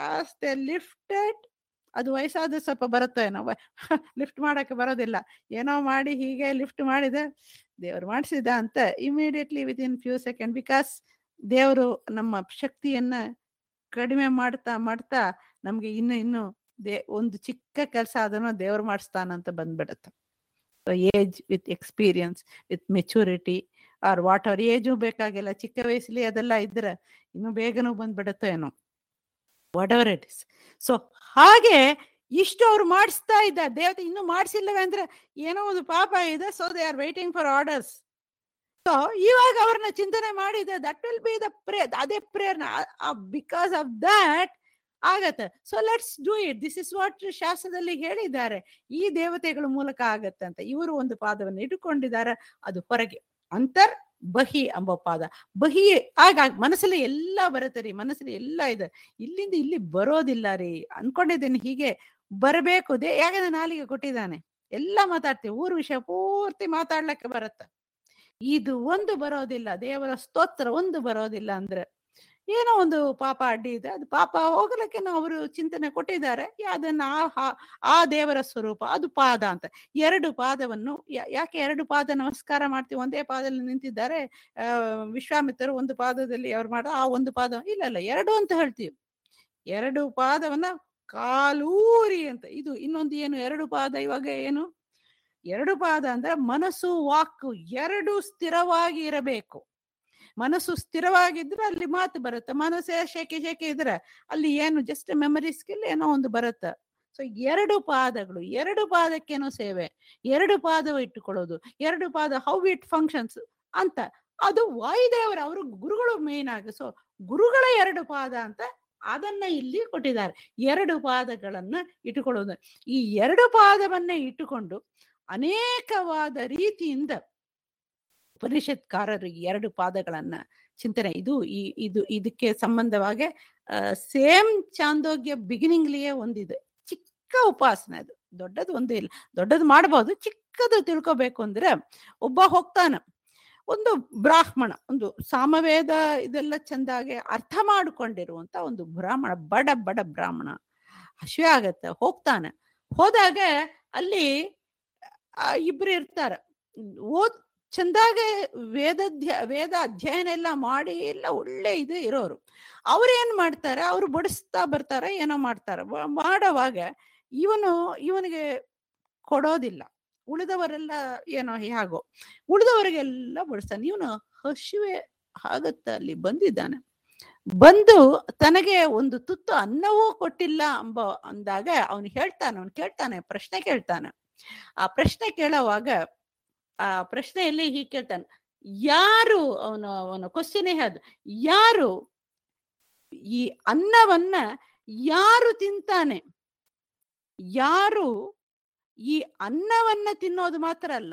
ಲಿಫ್ಟೆಡ್ ಅದು ವಯಸ್ಸಾದ ಸ್ವಲ್ಪ ಬರುತ್ತೆ ಏನೋ ಲಿಫ್ಟ್ ಮಾಡಕ್ಕೆ ಬರೋದಿಲ್ಲ ಏನೋ ಮಾಡಿ ಹೀಗೆ ಲಿಫ್ಟ್ ಮಾಡಿದೆ ದೇವರು ಮಾಡಿಸಿದ ಅಂತ immediately within few second because ದೇವರು ನಮ್ಮ ಶಕ್ತಿಯನ್ನ ಕಡಿಮೆ ಮಾಡ್ತಾ ಮಾಡ್ತಾ ನಮ್ಗೆ ಇನ್ನು ಇನ್ನು ದೇ ಒಂದು ಚಿಕ್ಕ ಕೆಲಸ ಅದನ್ನು ದೇವ್ರು ಮಾಡಿಸ್ತಾನಂತ ಬಂದ್ಬಿಡುತ್ತೆ age with experience with maturity or what our age ಬೇಕಾಗಿಲ್ಲ ಚಿಕ್ಕ ವಯಸ್ಸಲ್ಲಿ ಅದೆಲ್ಲ ಇದ್ರೆ ಇನ್ನು ಬೇಗನೂ ಬಂದ್ಬಿಡುತ್ತೋ ಏನೋ whatever it is so ಹಾಗೆ ಇಷ್ಟು ಅವ್ರು ಮಾಡಿಸ್ತಾ ಇದ್ದ ದೇವತೆ ಇನ್ನೂ ಮಾಡಿಸಿಲ್ಲವೇ ಅಂದ್ರೆ ಏನೋ ಒಂದು ಪಾಪ ಇದೆ so they are waiting for orders so ಇವಾಗ ಅವ್ರನ್ನ ಚಿಂತನೆ ಮಾಡಿದೆ ದಟ್ ವಿಲ್ ಬಿ ದ ಪ್ರೇ ಅದೇ ಪ್ರೇರಣೆ ಬಿಕಾಸ್ ಆಫ್ ದಟ್ ಆಗತ್ತೆ so let's do it this is what ಶಾಸ್ತ್ರದಲ್ಲಿ ಹೇಳಿದ್ದಾರೆ ಈ ದೇವತೆಗಳ ಮೂಲಕ ಆಗತ್ತೆ ಅಂತ ಇವರು ಒಂದು ಪಾದವನ್ನು ಇಟ್ಟುಕೊಂಡಿದ್ದಾರೆ ಅದು ಹೊರಗೆ ಅಂತರ್ ಬಹಿ ಎಂಬ ಪಾದ ಬಹಿ ಆಗ ಮನಸ್ಸಲ್ಲಿ ಎಲ್ಲ ಬರುತ್ತೆ ರೀ ಮನಸ್ಸಲ್ಲಿ ಎಲ್ಲ ಇದೆ ಇಲ್ಲಿಂದ ಇಲ್ಲಿ ಬರೋದಿಲ್ಲ ರೀ ಅನ್ಕೊಂಡಿದ್ದೇನೆ ಹೀಗೆ ಬರಬೇಕು ದೇ ಯಾಕಂದ್ರೆ ನಾಲಿಗೆ ಕೊಟ್ಟಿದ್ದಾನೆ ಎಲ್ಲ ಮಾತಾಡ್ತೀವಿ ಊರ್ ವಿಷಯ ಪೂರ್ತಿ ಮಾತಾಡ್ಲಿಕ್ಕೆ ಬರುತ್ತೆ ಇದು ಒಂದು ಬರೋದಿಲ್ಲ ದೇವರ ಸ್ತೋತ್ರ ಒಂದು ಬರೋದಿಲ್ಲ ಅಂದ್ರೆ ಏನೋ ಒಂದು ಪಾಪ ಅಡ್ಡಿ ಇದೆ ಅದು ಪಾಪ ಹೋಗಲಿಕ್ಕೆ ಅವರು ಚಿಂತನೆ ಕೊಟ್ಟಿದ್ದಾರೆ ಅದನ್ನ ಆ ಆ ದೇವರ ಸ್ವರೂಪ ಅದು ಪಾದ ಅಂತ ಎರಡು ಪಾದವನ್ನು ಯಾಕೆ ಎರಡು ಪಾದ ನಮಸ್ಕಾರ ಮಾಡ್ತೀವಿ ಒಂದೇ ಪಾದದಲ್ಲಿ ನಿಂತಿದ್ದಾರೆ ಆ ವಿಶ್ವಾಮಿತ್ರರು ಒಂದು ಪಾದದಲ್ಲಿ ಅವ್ರು ಮಾಡೋ ಆ ಒಂದು ಪಾದ ಇಲ್ಲ ಇಲ್ಲ ಎರಡು ಅಂತ ಹೇಳ್ತೀವಿ ಎರಡು ಪಾದವನ್ನ ಕಾಲೂರಿ ಅಂತ ಇದು ಇನ್ನೊಂದು ಏನು ಎರಡು ಪಾದ ಇವಾಗ ಏನು ಎರಡು ಪಾದ ಅಂದ್ರೆ ಮನಸ್ಸು ವಾಕು ಎರಡು ಸ್ಥಿರವಾಗಿ ಇರಬೇಕು ಮನಸ್ಸು ಸ್ಥಿರವಾಗಿದ್ರೆ ಅಲ್ಲಿ ಮಾತು ಬರುತ್ತೆ ಮನಸ್ಸೇ ಶೆಕೆ ಶೆಕೆ ಇದ್ರೆ ಅಲ್ಲಿ ಏನು ಜಸ್ಟ್ ಮೆಮರಿ ಸ್ಕಿಲ್ ಏನೋ ಒಂದು ಬರುತ್ತೆ ಸೊ ಎರಡು ಪಾದಗಳು ಎರಡು ಪಾದಕ್ಕೇನೋ ಸೇವೆ ಎರಡು ಪಾದವ ಇಟ್ಟುಕೊಳ್ಳೋದು ಎರಡು ಪಾದ ಹೌ ಇಟ್ ಫಂಕ್ಷನ್ಸ್ ಅಂತ ಅದು ವಾಯುದೇವರು ಅವರು ಗುರುಗಳು ಮೇನ್ ಆಗಿ ಸೊ ಗುರುಗಳ ಎರಡು ಪಾದ ಅಂತ ಅದನ್ನ ಇಲ್ಲಿ ಕೊಟ್ಟಿದ್ದಾರೆ ಎರಡು ಪಾದಗಳನ್ನ ಇಟ್ಟುಕೊಳ್ಳೋದು ಈ ಎರಡು ಪಾದವನ್ನೇ ಇಟ್ಟುಕೊಂಡು ಅನೇಕವಾದ ರೀತಿಯಿಂದ ಉಪನಿಷತ್ಕಾರರು ಎರಡು ಪಾದಗಳನ್ನ ಚಿಂತನೆ ಇದು ಈ ಇದು ಇದಕ್ಕೆ ಸಂಬಂಧವಾಗಿ ಸೇಮ್ ಚಾಂದೋಗ್ಯ ಬಿಗಿನಿಂಗ್ಲಿಯೇ ಒಂದಿದೆ ಚಿಕ್ಕ ಉಪಾಸನೆ ಅದು ದೊಡ್ಡದು ಒಂದು ಇಲ್ಲ ದೊಡ್ಡದು ಮಾಡ್ಬೋದು ಚಿಕ್ಕದು ತಿಳ್ಕೊಬೇಕು ಅಂದ್ರೆ ಒಬ್ಬ ಹೋಗ್ತಾನ ಒಂದು ಬ್ರಾಹ್ಮಣ ಒಂದು ಸಾಮವೇದ ಇದೆಲ್ಲ ಚಂದಾಗೆ ಅರ್ಥ ಮಾಡಿಕೊಂಡಿರುವಂತ ಒಂದು ಬ್ರಾಹ್ಮಣ ಬಡ ಬಡ ಬ್ರಾಹ್ಮಣ ಹಸಿವೆ ಆಗತ್ತೆ ಹೋಗ್ತಾನೆ ಹೋದಾಗ ಅಲ್ಲಿ ಇಬ್ರು ಇರ್ತಾರ ಓದ್ ಚಂದಾಗೆ ವೇದಾಧ್ಯ ವೇದ ಅಧ್ಯಯನ ಎಲ್ಲ ಮಾಡಿ ಎಲ್ಲ ಒಳ್ಳೆ ಇದು ಇರೋರು ಅವ್ರೇನ್ ಮಾಡ್ತಾರೆ ಅವ್ರು ಬಡಿಸ್ತಾ ಬರ್ತಾರೆ ಏನೋ ಮಾಡ್ತಾರೆ ಮಾಡೋವಾಗ ಇವನು ಇವನಿಗೆ ಕೊಡೋದಿಲ್ಲ ಉಳಿದವರೆಲ್ಲ ಏನೋ ಹೇಗೋ ಉಳಿದವರಿಗೆಲ್ಲ ಬಡಿಸ್ತಾನೆ ಇವನು ಹಸಿವೆ ಆಗತ್ತ ಅಲ್ಲಿ ಬಂದಿದ್ದಾನೆ ಬಂದು ತನಗೆ ಒಂದು ತುತ್ತು ಅನ್ನವೂ ಕೊಟ್ಟಿಲ್ಲ ಎಂಬ ಅಂದಾಗ ಅವನು ಹೇಳ್ತಾನೆ ಅವನು ಕೇಳ್ತಾನೆ ಪ್ರಶ್ನೆ ಕೇಳ್ತಾನೆ ಆ ಪ್ರಶ್ನೆ ಕೇಳೋವಾಗ ಆ ಪ್ರಶ್ನೆಯಲ್ಲಿ ಹೀಗೆ ಕೇಳ್ತಾನೆ ಯಾರು ಅವನು ಅವನ ಕ್ವಶನ್ ಅದು ಯಾರು ಈ ಅನ್ನವನ್ನ ಯಾರು ತಿಂತಾನೆ ಯಾರು ಈ ಅನ್ನವನ್ನ ತಿನ್ನೋದು ಮಾತ್ರ ಅಲ್ಲ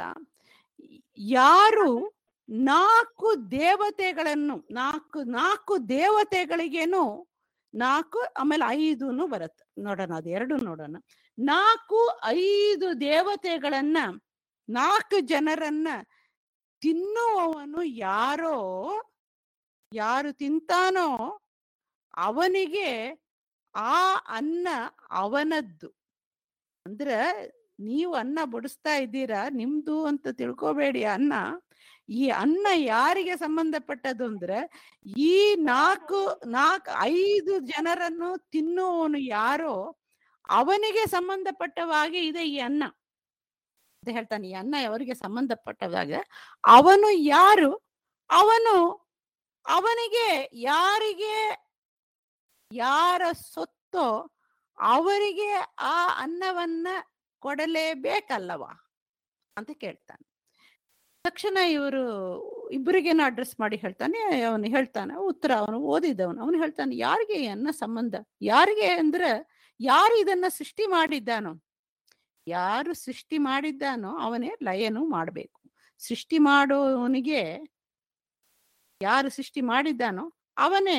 ಯಾರು ನಾಲ್ಕು ದೇವತೆಗಳನ್ನು ನಾಲ್ಕು ನಾಲ್ಕು ದೇವತೆಗಳಿಗೇನು ನಾಲ್ಕು ಆಮೇಲೆ ಐದುನು ಬರುತ್ತೆ ನೋಡೋಣ ಅದು ಎರಡು ನೋಡೋಣ ನಾಲ್ಕು ಐದು ದೇವತೆಗಳನ್ನ ನಾಲ್ಕು ಜನರನ್ನ ತಿನ್ನುವವನು ಯಾರೋ ಯಾರು ತಿಂತಾನೋ ಅವನಿಗೆ ಆ ಅನ್ನ ಅವನದ್ದು ಅಂದ್ರೆ ನೀವು ಅನ್ನ ಬಡಿಸ್ತಾ ಇದ್ದೀರಾ ನಿಮ್ದು ಅಂತ ತಿಳ್ಕೊಬೇಡಿ ಅನ್ನ ಈ ಅನ್ನ ಯಾರಿಗೆ ಸಂಬಂಧಪಟ್ಟದ್ದು ಅಂದ್ರೆ ಈ ನಾಲ್ಕು ನಾಲ್ಕು ಐದು ಜನರನ್ನು ತಿನ್ನುವವನು ಯಾರೋ ಅವನಿಗೆ ಸಂಬಂಧಪಟ್ಟವಾಗೆ ಇದೆ ಈ ಅನ್ನ ಅಂತ ಹೇಳ್ತಾನೆ ಈ ಅನ್ನ ಅವರಿಗೆ ಸಂಬಂಧಪಟ್ಟವಾಗ ಅವನು ಯಾರು ಅವನು ಅವನಿಗೆ ಯಾರಿಗೆ ಯಾರ ಸೊತ್ತೋ ಅವರಿಗೆ ಆ ಅನ್ನವನ್ನ ಕೊಡಲೇಬೇಕಲ್ಲವಾ ಅಂತ ಕೇಳ್ತಾನೆ ತಕ್ಷಣ ಇವರು ಇಬ್ಬರಿಗೇನು ಅಡ್ರೆಸ್ ಮಾಡಿ ಹೇಳ್ತಾನೆ ಅವನು ಹೇಳ್ತಾನೆ ಉತ್ತರ ಅವನು ಓದಿದವನು ಅವನು ಹೇಳ್ತಾನೆ ಯಾರಿಗೆ ಈ ಅನ್ನ ಸಂಬಂಧ ಯಾರಿಗೆ ಅಂದ್ರೆ ಯಾರು ಇದನ್ನ ಸೃಷ್ಟಿ ಮಾಡಿದ್ದಾನೋ ಯಾರು ಸೃಷ್ಟಿ ಮಾಡಿದ್ದಾನೋ ಅವನೇ ಲಯನು ಮಾಡಬೇಕು ಸೃಷ್ಟಿ ಮಾಡೋವನಿಗೆ ಯಾರು ಸೃಷ್ಟಿ ಮಾಡಿದ್ದಾನೋ ಅವನೇ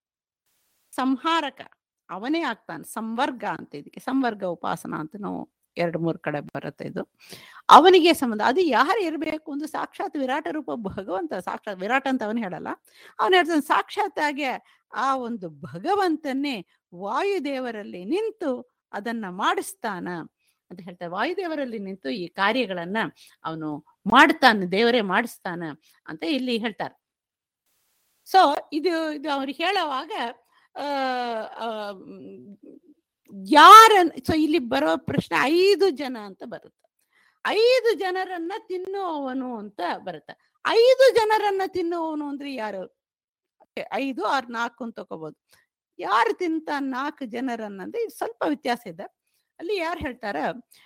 ಸಂಹಾರಕ ಅವನೇ ಆಗ್ತಾನೆ ಸಂವರ್ಗ ಅಂತ ಇದಕ್ಕೆ ಸಂವರ್ಗ ಉಪಾಸನ ಅಂತ ನಾವು ಎರಡು ಮೂರು ಕಡೆ ಬರುತ್ತೆ ಇದು ಅವನಿಗೆ ಸಂಬಂಧ ಅದು ಯಾರು ಇರಬೇಕು ಒಂದು ಸಾಕ್ಷಾತ್ ವಿರಾಟ ರೂಪ ಭಗವಂತ ಸಾಕ್ಷಾತ್ ವಿರಾಟ ಅಂತ ಅವನು ಹೇಳಲ್ಲ ಅವನು ಹೇಳ್ತಾನೆ ಸಾಕ್ಷಾತ್ ಆಗಿ ಆ ಒಂದು ಭಗವಂತನ್ನೇ ವಾಯುದೇವರಲ್ಲಿ ನಿಂತು ಅದನ್ನ ಮಾಡಿಸ್ತಾನ ಅಂತ ಹೇಳ್ತಾರೆ ವಾಯುದೇವರಲ್ಲಿ ನಿಂತು ಈ ಕಾರ್ಯಗಳನ್ನ ಅವನು ಮಾಡ್ತಾನೆ ದೇವರೇ ಮಾಡಿಸ್ತಾನ ಅಂತ ಇಲ್ಲಿ ಹೇಳ್ತಾರೆ ಸೊ ಇದು ಇದು ಅವ್ರಿಗೆ ಹೇಳುವಾಗ ಆ ಆ, ಮ್, ಯಾರನ್ ಸೊ ಇಲ್ಲಿ ಬರೋ ಪ್ರಶ್ನೆ ಐದು ಜನ ಅಂತ ಬರುತ್ತೆ ಐದು ಜನರನ್ನ ತಿನ್ನುವವನು ಅಂತ ಬರುತ್ತೆ ಐದು ಜನರನ್ನ ತಿನ್ನುವವನು ಅಂದ್ರೆ ಯಾರು Okay, ಐದು ಆರ್ ನಾಲ್ಕು ಅಂತ ತಗೋಬಹುದು ಯಾರು ತಿಂತ ನಾಲ್ಕು ಜನರನ್ನ ಅಂದ್ರೆ ಇದು ಸ್ವಲ್ಪ ವ್ಯತ್ಯಾಸ ಇದೆ ಅಲ್ಲಿ ಯಾರು ಹೇಳ್ತಾರ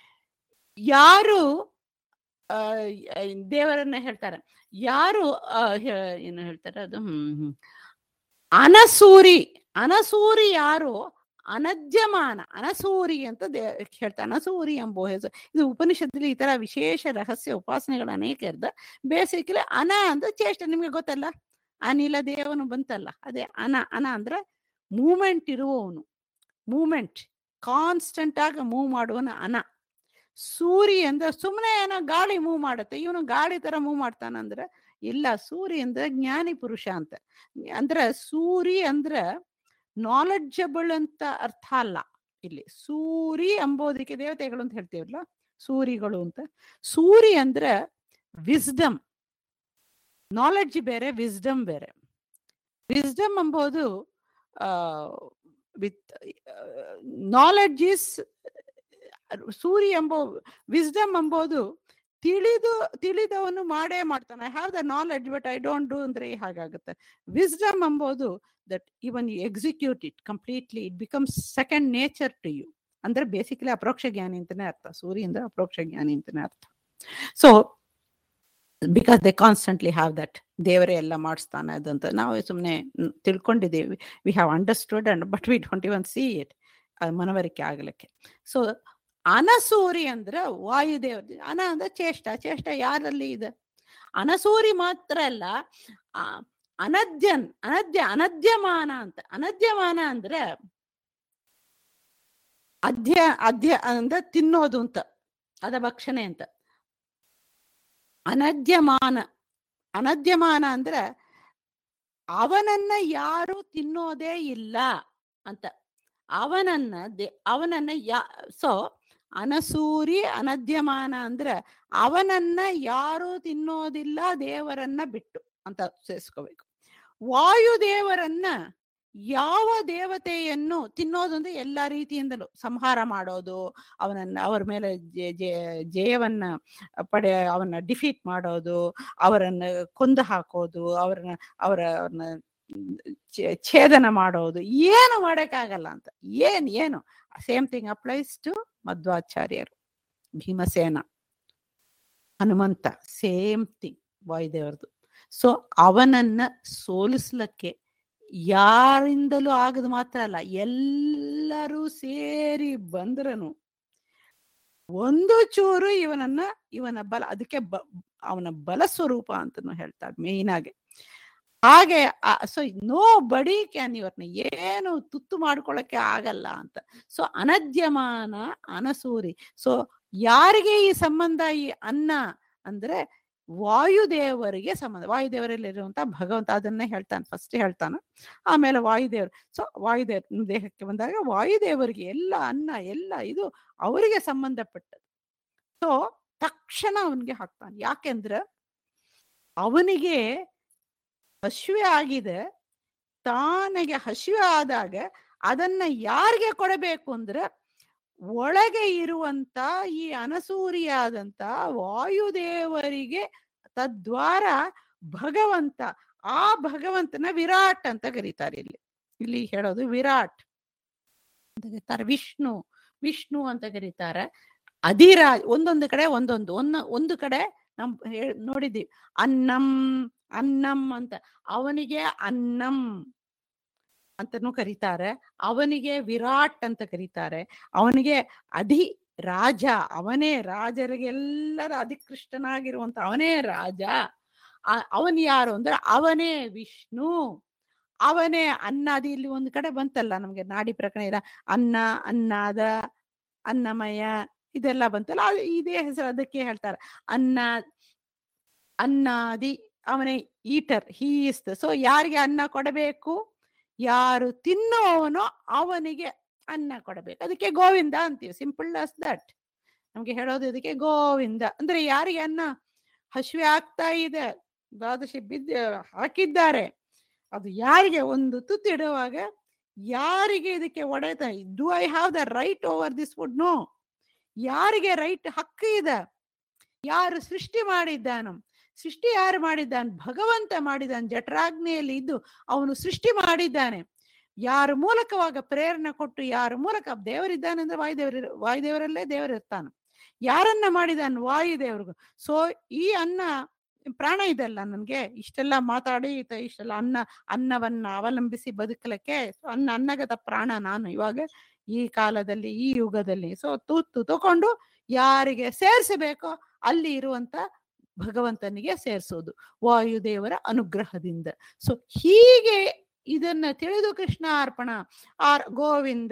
ಯಾರು ಆ ದೇವರನ್ನ ಹೇಳ್ತಾರೆ ಯಾರು ಆ, ಹೇ- ಏನು ಹೇಳ್ತಾರೆ ಅದು ಹ್ಮ್ ಹ್ಮ್. ಅನಸೂರಿ ಅನಸೂರಿ ಯಾರು ಅನದ್ಯಮಾನ ಅನಸೂರಿ ಅಂತ ದೇ ಹೇಳ್ತಾರೆ ಅನಸೂರಿ ಎಂಬ ಹೆಸರು ಇದು ಉಪನಿಷತ್ತಲ್ಲಿ ಈ ತರ ವಿಶೇಷ ರಹಸ್ಯ ಉಪಾಸನೆಗಳು ಅನೇಕ ಇರ್ದ ಬೇಸಿಕಲಿ ಅನ ಅಂದ್ರೆ ಚೇಷ್ಟ ನಿಮ್ಗೆ ಗೊತ್ತಲ್ಲ ಅನಿಲ ದೇವನು ಬಂತಲ್ಲ ಅದೇ ಅನ ಅನ ಅಂದ್ರೆ ಮೂಮೆಂಟ್ ಇರುವವನು ಮೂಮೆಂಟ್ ಕಾನ್ಸ್ಟೆಂಟ್ ಆಗಿ ಮೂವ್ ಮಾಡುವನ ಅನ ಸೂರಿ ಅಂದ್ರೆ ಸುಮ್ಮನೆ ಏನೋ ಗಾಳಿ ಮೂವ್ ಮಾಡುತ್ತೆ ಇವನು ಗಾಳಿ ತರ ಮೂವ್ ಮಾಡ್ತಾನಂದ್ರೆ ಇಲ್ಲ ಸೂರಿ ಅಂದ್ರೆ ಜ್ಞಾನಿ ಪುರುಷ ಅಂತ ಅಂದ್ರೆ ಸೂರಿ ಅಂದ್ರೆ ನಾಲೆಡ್ಜಬಲ್ ಅಂತ ಅರ್ಥ ಅಲ್ಲ ಇಲ್ಲಿ ಸೂರಿ ಅಂಬೋದಕ್ಕೆ ದೇವತೆಗಳು ಅಂತ ಹೇಳ್ತೀವಲ್ಲ ಸೂರಿಗಳು ಅಂತ ಸೂರಿ ಅಂದ್ರೆ ವಿಸ್ಡಮ್ ನಾಲೆಡ್ಜ್ ಬೇರೆ ವಿಸ್ಡಮ್ ಬೇರೆ ವಿಸ್ಡಮ್ ಎಂಬುದು ವಿತ್ ನಾಲೆಡ್ಜ್ ಇಸ್ ಸೂರಿ ಎಂಬೋ ವಿಸ್ಡಮ್ ಎಂಬುದು ತಿಳಿದು ತಿಳಿದವನು ಮಾಡೇ ಮಾಡ್ತಾನೆ I have the knowledge but I don't do ಅಂದ್ರೆ ಹಾಗಾಗುತ್ತೆ ವಿಸ್ಡಮ್ ಎಂಬುದು that even you execute it completely it becomes second nature to you ಅಂದ್ರೆ ಬೇಸಿಕಲಿ ಅಪ್ರೋಕ್ಷ ಜ್ಞಾನಿ ಅಂತಾನೆ ಅರ್ಥ ಸೂರ್ಯ ಅಂದ್ರೆ ಅಪ್ರೋಕ್ಷ ಜ್ಞಾನಿ ಅಂತಾನೆ ಅರ್ಥ so because they constantly have that ದೇವರೇ ಎಲ್ಲ ಮಾಡಿಸ್ತಾನೆ ಅದಂತ ನಾವು ಸುಮ್ಮನೆ ತಿಳ್ಕೊಂಡಿದ್ದೀವಿ we have understood and but we don't even see it ಮನವರಿಕೆ ಆಗಲಿಕ್ಕೆ ಸೊ ಅನಸೂರಿ ಅಂದ್ರೆ ವಾಯುದೇವ ಅನ ಅಂದ್ರೆ ಚೇಷ್ಟ ಚೇಷ್ಟ ಯಾರಲ್ಲಿ ಇದೆ ಅನಸೂರಿ ಮಾತ್ರ ಅಲ್ಲ ಆ, ಅನದ್ಯನ್ ಅನದ್ಯ ಅನದ್ಯಮಾನ ಅಂತ ಅನದ್ಯಮಾನ ಅಂದ್ರೆ ಅಧ್ಯ ಅಧ್ಯ ಅಂದ್ರೆ ತಿನ್ನೋದು ಅಂತ ಅದ ಭಕ್ಷಣೆ ಅಂತ ಅನದ್ಯಮಾನ ಅನದ್ಯಮಾನ ಅಂದ್ರೆ ಅವನನ್ನ ಯಾರು ತಿನ್ನೋದೇ ಇಲ್ಲ ಅಂತ ಅವನನ್ನ ದೇ ಅವನನ್ನ ಯಾ ಸೊ ಅನಸೂರಿ ಅನದ್ಯಮಾನ ಅಂದ್ರೆ ಅವನನ್ನ ಯಾರು ತಿನ್ನೋದಿಲ್ಲ ದೇವರನ್ನ ಬಿಟ್ಟು ಅಂತ ಸೇರಿಸ್ಕೋಬೇಕು ವಾಯುದೇವರನ್ನ ಯಾವ ದೇವತೆಯನ್ನು ತಿನ್ನೋದು ಅಂದ್ರೆ ಎಲ್ಲಾ ರೀತಿಯಿಂದಲೂ ಸಂಹಾರ ಮಾಡೋದು ಅವನನ್ನ ಅವರ ಮೇಲೆ ಜೆ- ಜೆ- ಜಯವನ್ನ ಪಡೆ ಅವನ್ನ ಡಿಫೀಟ್ ಮಾಡೋದು ಅವರನ್ನ ಕೊಂದು ಹಾಕೋದು ಅವರನ್ನ ಅವರ ಅವ್ರನ್ನ ಛೇ- ಛೇದನ ಮಾಡೋದು ಏನು ಮಾಡಕ್ಕಾಗಲ್ಲ ಅಂತ ಏನ್ ಏನು ಸೇಮ್ ಥಿಂಗ್ ಅಪ್ಲೈಸ್ ಟು ಮಧ್ವಾಚಾರ್ಯರು ಭೀಮಸೇನ ಹನುಮಂತ ಸೇಮ್ ಥಿಂಗ್ ವಾಯುದೇವರದು ಸೊ ಅವನನ್ನ ಸೋಲಿಸ್ಲಿಕ್ಕೆ ಯಾರಿಂದಲೂ ಆಗದು ಮಾತ್ರ ಅಲ್ಲ ಎಲ್ಲರೂ ಸೇರಿ ಬಂದ್ರನು ಒಂದು ಚೂರು ಇವನನ್ನ ಇವನ ಬಲ ಅದಕ್ಕೆ ಬ ಅವನ ಬಲ ಸ್ವರೂಪ ಅಂತನೂ ಹೇಳ್ತಾರೆ ಮೇಯ್ನ್ ಆಗಿ ಹಾಗೆ ಸೊ ನೋ ಬಡಿ ಕ್ಯಾನ್ ಇವ್ರನ್ನ ಏನು ತುತ್ತು ಮಾಡ್ಕೊಳಕ್ಕೆ ಆಗಲ್ಲ ಅಂತ ಸೊ ಅನದ್ಯಮಾನ ಅನಸೂರಿ ಸೊ ಯಾರಿಗೆ ಈ ಸಂಬಂಧ ಈ ಅನ್ನ ಅಂದ್ರೆ ವಾಯುದೇವರಿಗೆ ಸಂಬಂಧ ವಾಯುದೇವರಲ್ಲಿರುವಂತ ಭಗವಂತ ಅದನ್ನೇ ಹೇಳ್ತಾನೆ ಫಸ್ಟ್ ಹೇಳ್ತಾನೆ ಆಮೇಲೆ ವಾಯುದೇವರು ಸೊ ವಾಯುದೇವ ದೇಹಕ್ಕೆ ಬಂದಾಗ ವಾಯುದೇವರಿಗೆ ಎಲ್ಲ ಅನ್ನ ಎಲ್ಲ ಇದು ಅವರಿಗೆ ಸಂಬಂಧಪಟ್ಟದ್ದು ಸೊ ತಕ್ಷಣ ಅವನಿಗೆ ಹಾಕ್ತಾನೆ ಯಾಕೆಂದ್ರೆ ಅವನಿಗೆ ಹಸಿವೆ ಆಗಿದೆ ತಾನಿಗೆ ಹಸಿವೆ ಆದಾಗ ಅದನ್ನ ಯಾರಿಗೆ ಕೊಡಬೇಕು ಅಂದ್ರೆ ಒಳಗೆ ಇರುವಂತ ಈ ಅನಸೂರಿಯಾದಂತ ವಾಯುದೇವರಿಗೆ ತದ್ವಾರ ಭಗವಂತ ಆ ಭಗವಂತನ ವಿರಾಟ್ ಅಂತ ಕರೀತಾರೆ ಇಲ್ಲಿ ಇಲ್ಲಿ ಹೇಳೋದು ವಿರಾಟ್ ಅಂತ ಕರೀತಾರೆ ವಿಷ್ಣು ವಿಷ್ಣು ಅಂತ ಕರೀತಾರೆ ಅಧಿರಾಜ್ ಒಂದೊಂದು ಕಡೆ ಒಂದೊಂದು ಒಂದು ಒಂದು ಕಡೆ ನಮ್ ಹೇಳ್- ನೋಡಿದ್ದೀವಿ ಅನ್ನಂ ಅನ್ನಂ ಅಂತ ಅವನಿಗೆ ಅನ್ನಂ ಅಂತನೂ ಕರೀತಾರೆ ಅವನಿಗೆ ವಿರಾಟ್ ಅಂತ ಕರೀತಾರೆ ಅವನಿಗೆ ಅಧಿ ರಾಜ ಅವನೇ ರಾಜರಿಗೆಲ್ಲರ ಅಧಿಕೃಷ್ಟನಾಗಿರುವಂತ ಅವನೇ ರಾಜ ಆ- ಅವನ್ ಯಾರು ಅಂದ್ರೆ ಅವನೇ ವಿಷ್ಣು ಅವನೇ ಅನ್ನಾದಿ ಇಲ್ಲಿ ಒಂದು ಕಡೆ ಬಂತಲ್ಲ ನಮ್ಗೆ ನಾಡಿ ಪ್ರಕರಣ ಇಲ್ಲ ಅನ್ನ ಅನ್ನಾದ ಅನ್ನಮಯ ಇದೆಲ್ಲ ಬಂತಲ್ಲ ಅದು ಇದೇ ಹೆಸರು ಅದಕ್ಕೆ ಹೇಳ್ತಾರೆ ಅನ್ನ ಅನ್ನಾದಿ ಅವನೇ ಈಟರ್ ಹೀ ಇಸ್ ಸೊ ಯಾರಿಗೆ ಅನ್ನ ಕೊಡಬೇಕು ಯಾರು ತಿನ್ನುವವನೋ ಅವನಿಗೆ ಅನ್ನ ಕೊಡಬೇಕು ಅದಕ್ಕೆ ಗೋವಿಂದ ಅಂತೀವಿ ಸಿಂಪಲ್ ಅಸ್ ದಟ್ ನಮ್ಗೆ ಹೇಳೋದು ಇದಕ್ಕೆ ಗೋವಿಂದ ಅಂದ್ರೆ ಯಾರಿಗೆ ಅನ್ನ ಹಸಿವೆ ಆಗ್ತಾ ಇದೆ ದ್ವಾದಶಿ ಬಿದ್ದ ಹಾಕಿದ್ದಾರೆ ಅದು ಯಾರಿಗೆ ಒಂದು ತುತ್ತು ಇಡುವಾಗ ಯಾರಿಗೆ ಇದಕ್ಕೆ ಒಡೆತ do I have the right over this would know ಯಾರಿಗೆ ರೈಟ್ ಹಕ್ಕು ಇದೆ ಯಾರು ಸೃಷ್ಟಿ ಮಾಡಿದ್ದಾನೋ ಸೃಷ್ಟಿ ಯಾರು ಮಾಡಿದ್ದಾನೆ ಭಗವಂತ ಮಾಡಿದ್ದಾನೆ ಜಠರಾಗ್ನಿಯಲ್ಲಿ ಇದ್ದು ಅವನು ಸೃಷ್ಟಿ ಮಾಡಿದ್ದಾನೆ ಯಾರ ಮೂಲಕವಾಗ ಪ್ರೇರಣೆ ಕೊಟ್ಟು ಯಾರ ಮೂಲಕ ದೇವರಿದ್ದಾನೆ ಅಂದ್ರೆ ವಾಯುದೇವರು ವಾಯುದೇವರಲ್ಲೇ ದೇವರಿರ್ತಾನೆ ಯಾರನ್ನ ಮಾಡಿದಾನೆ ವಾಯುದೇವ್ರಿಗೂ ಸೊ ಈ ಅನ್ನ ಪ್ರಾಣ ಇದೆಲ್ಲ ನನ್ಗೆ ಇಷ್ಟೆಲ್ಲ ಮಾತಾಡಿ ಇತ- ಇಷ್ಟೆಲ್ಲ ಅನ್ನ ಅನ್ನವನ್ನ ಅವಲಂಬಿಸಿ ಬದುಕಲಿಕ್ಕೆ so ಅನ್ನ ಅನ್ನಗತ ಪ್ರಾಣ ನಾನು ಇವಾಗ ಈ ಕಾಲದಲ್ಲಿ ಈ ಯುಗದಲ್ಲಿ ಸೊ ತುತ್ತು ತಕೊಂಡು ಯಾರಿಗೆ ಸೇರಿಸಬೇಕೋ ಅಲ್ಲಿ ಇರುವಂತ ಭಗವಂತನಿಗೆ ಸೇರಿಸೋದು ವಾಯುದೇವರ ಅನುಗ್ರಹದಿಂದ ಸೊ ಹೀಗೆ ಇದನ್ನ ತಿಳಿದು ಕೃಷ್ಣ ಅರ್ಪಣ ಆರ್ ಗೋವಿಂದ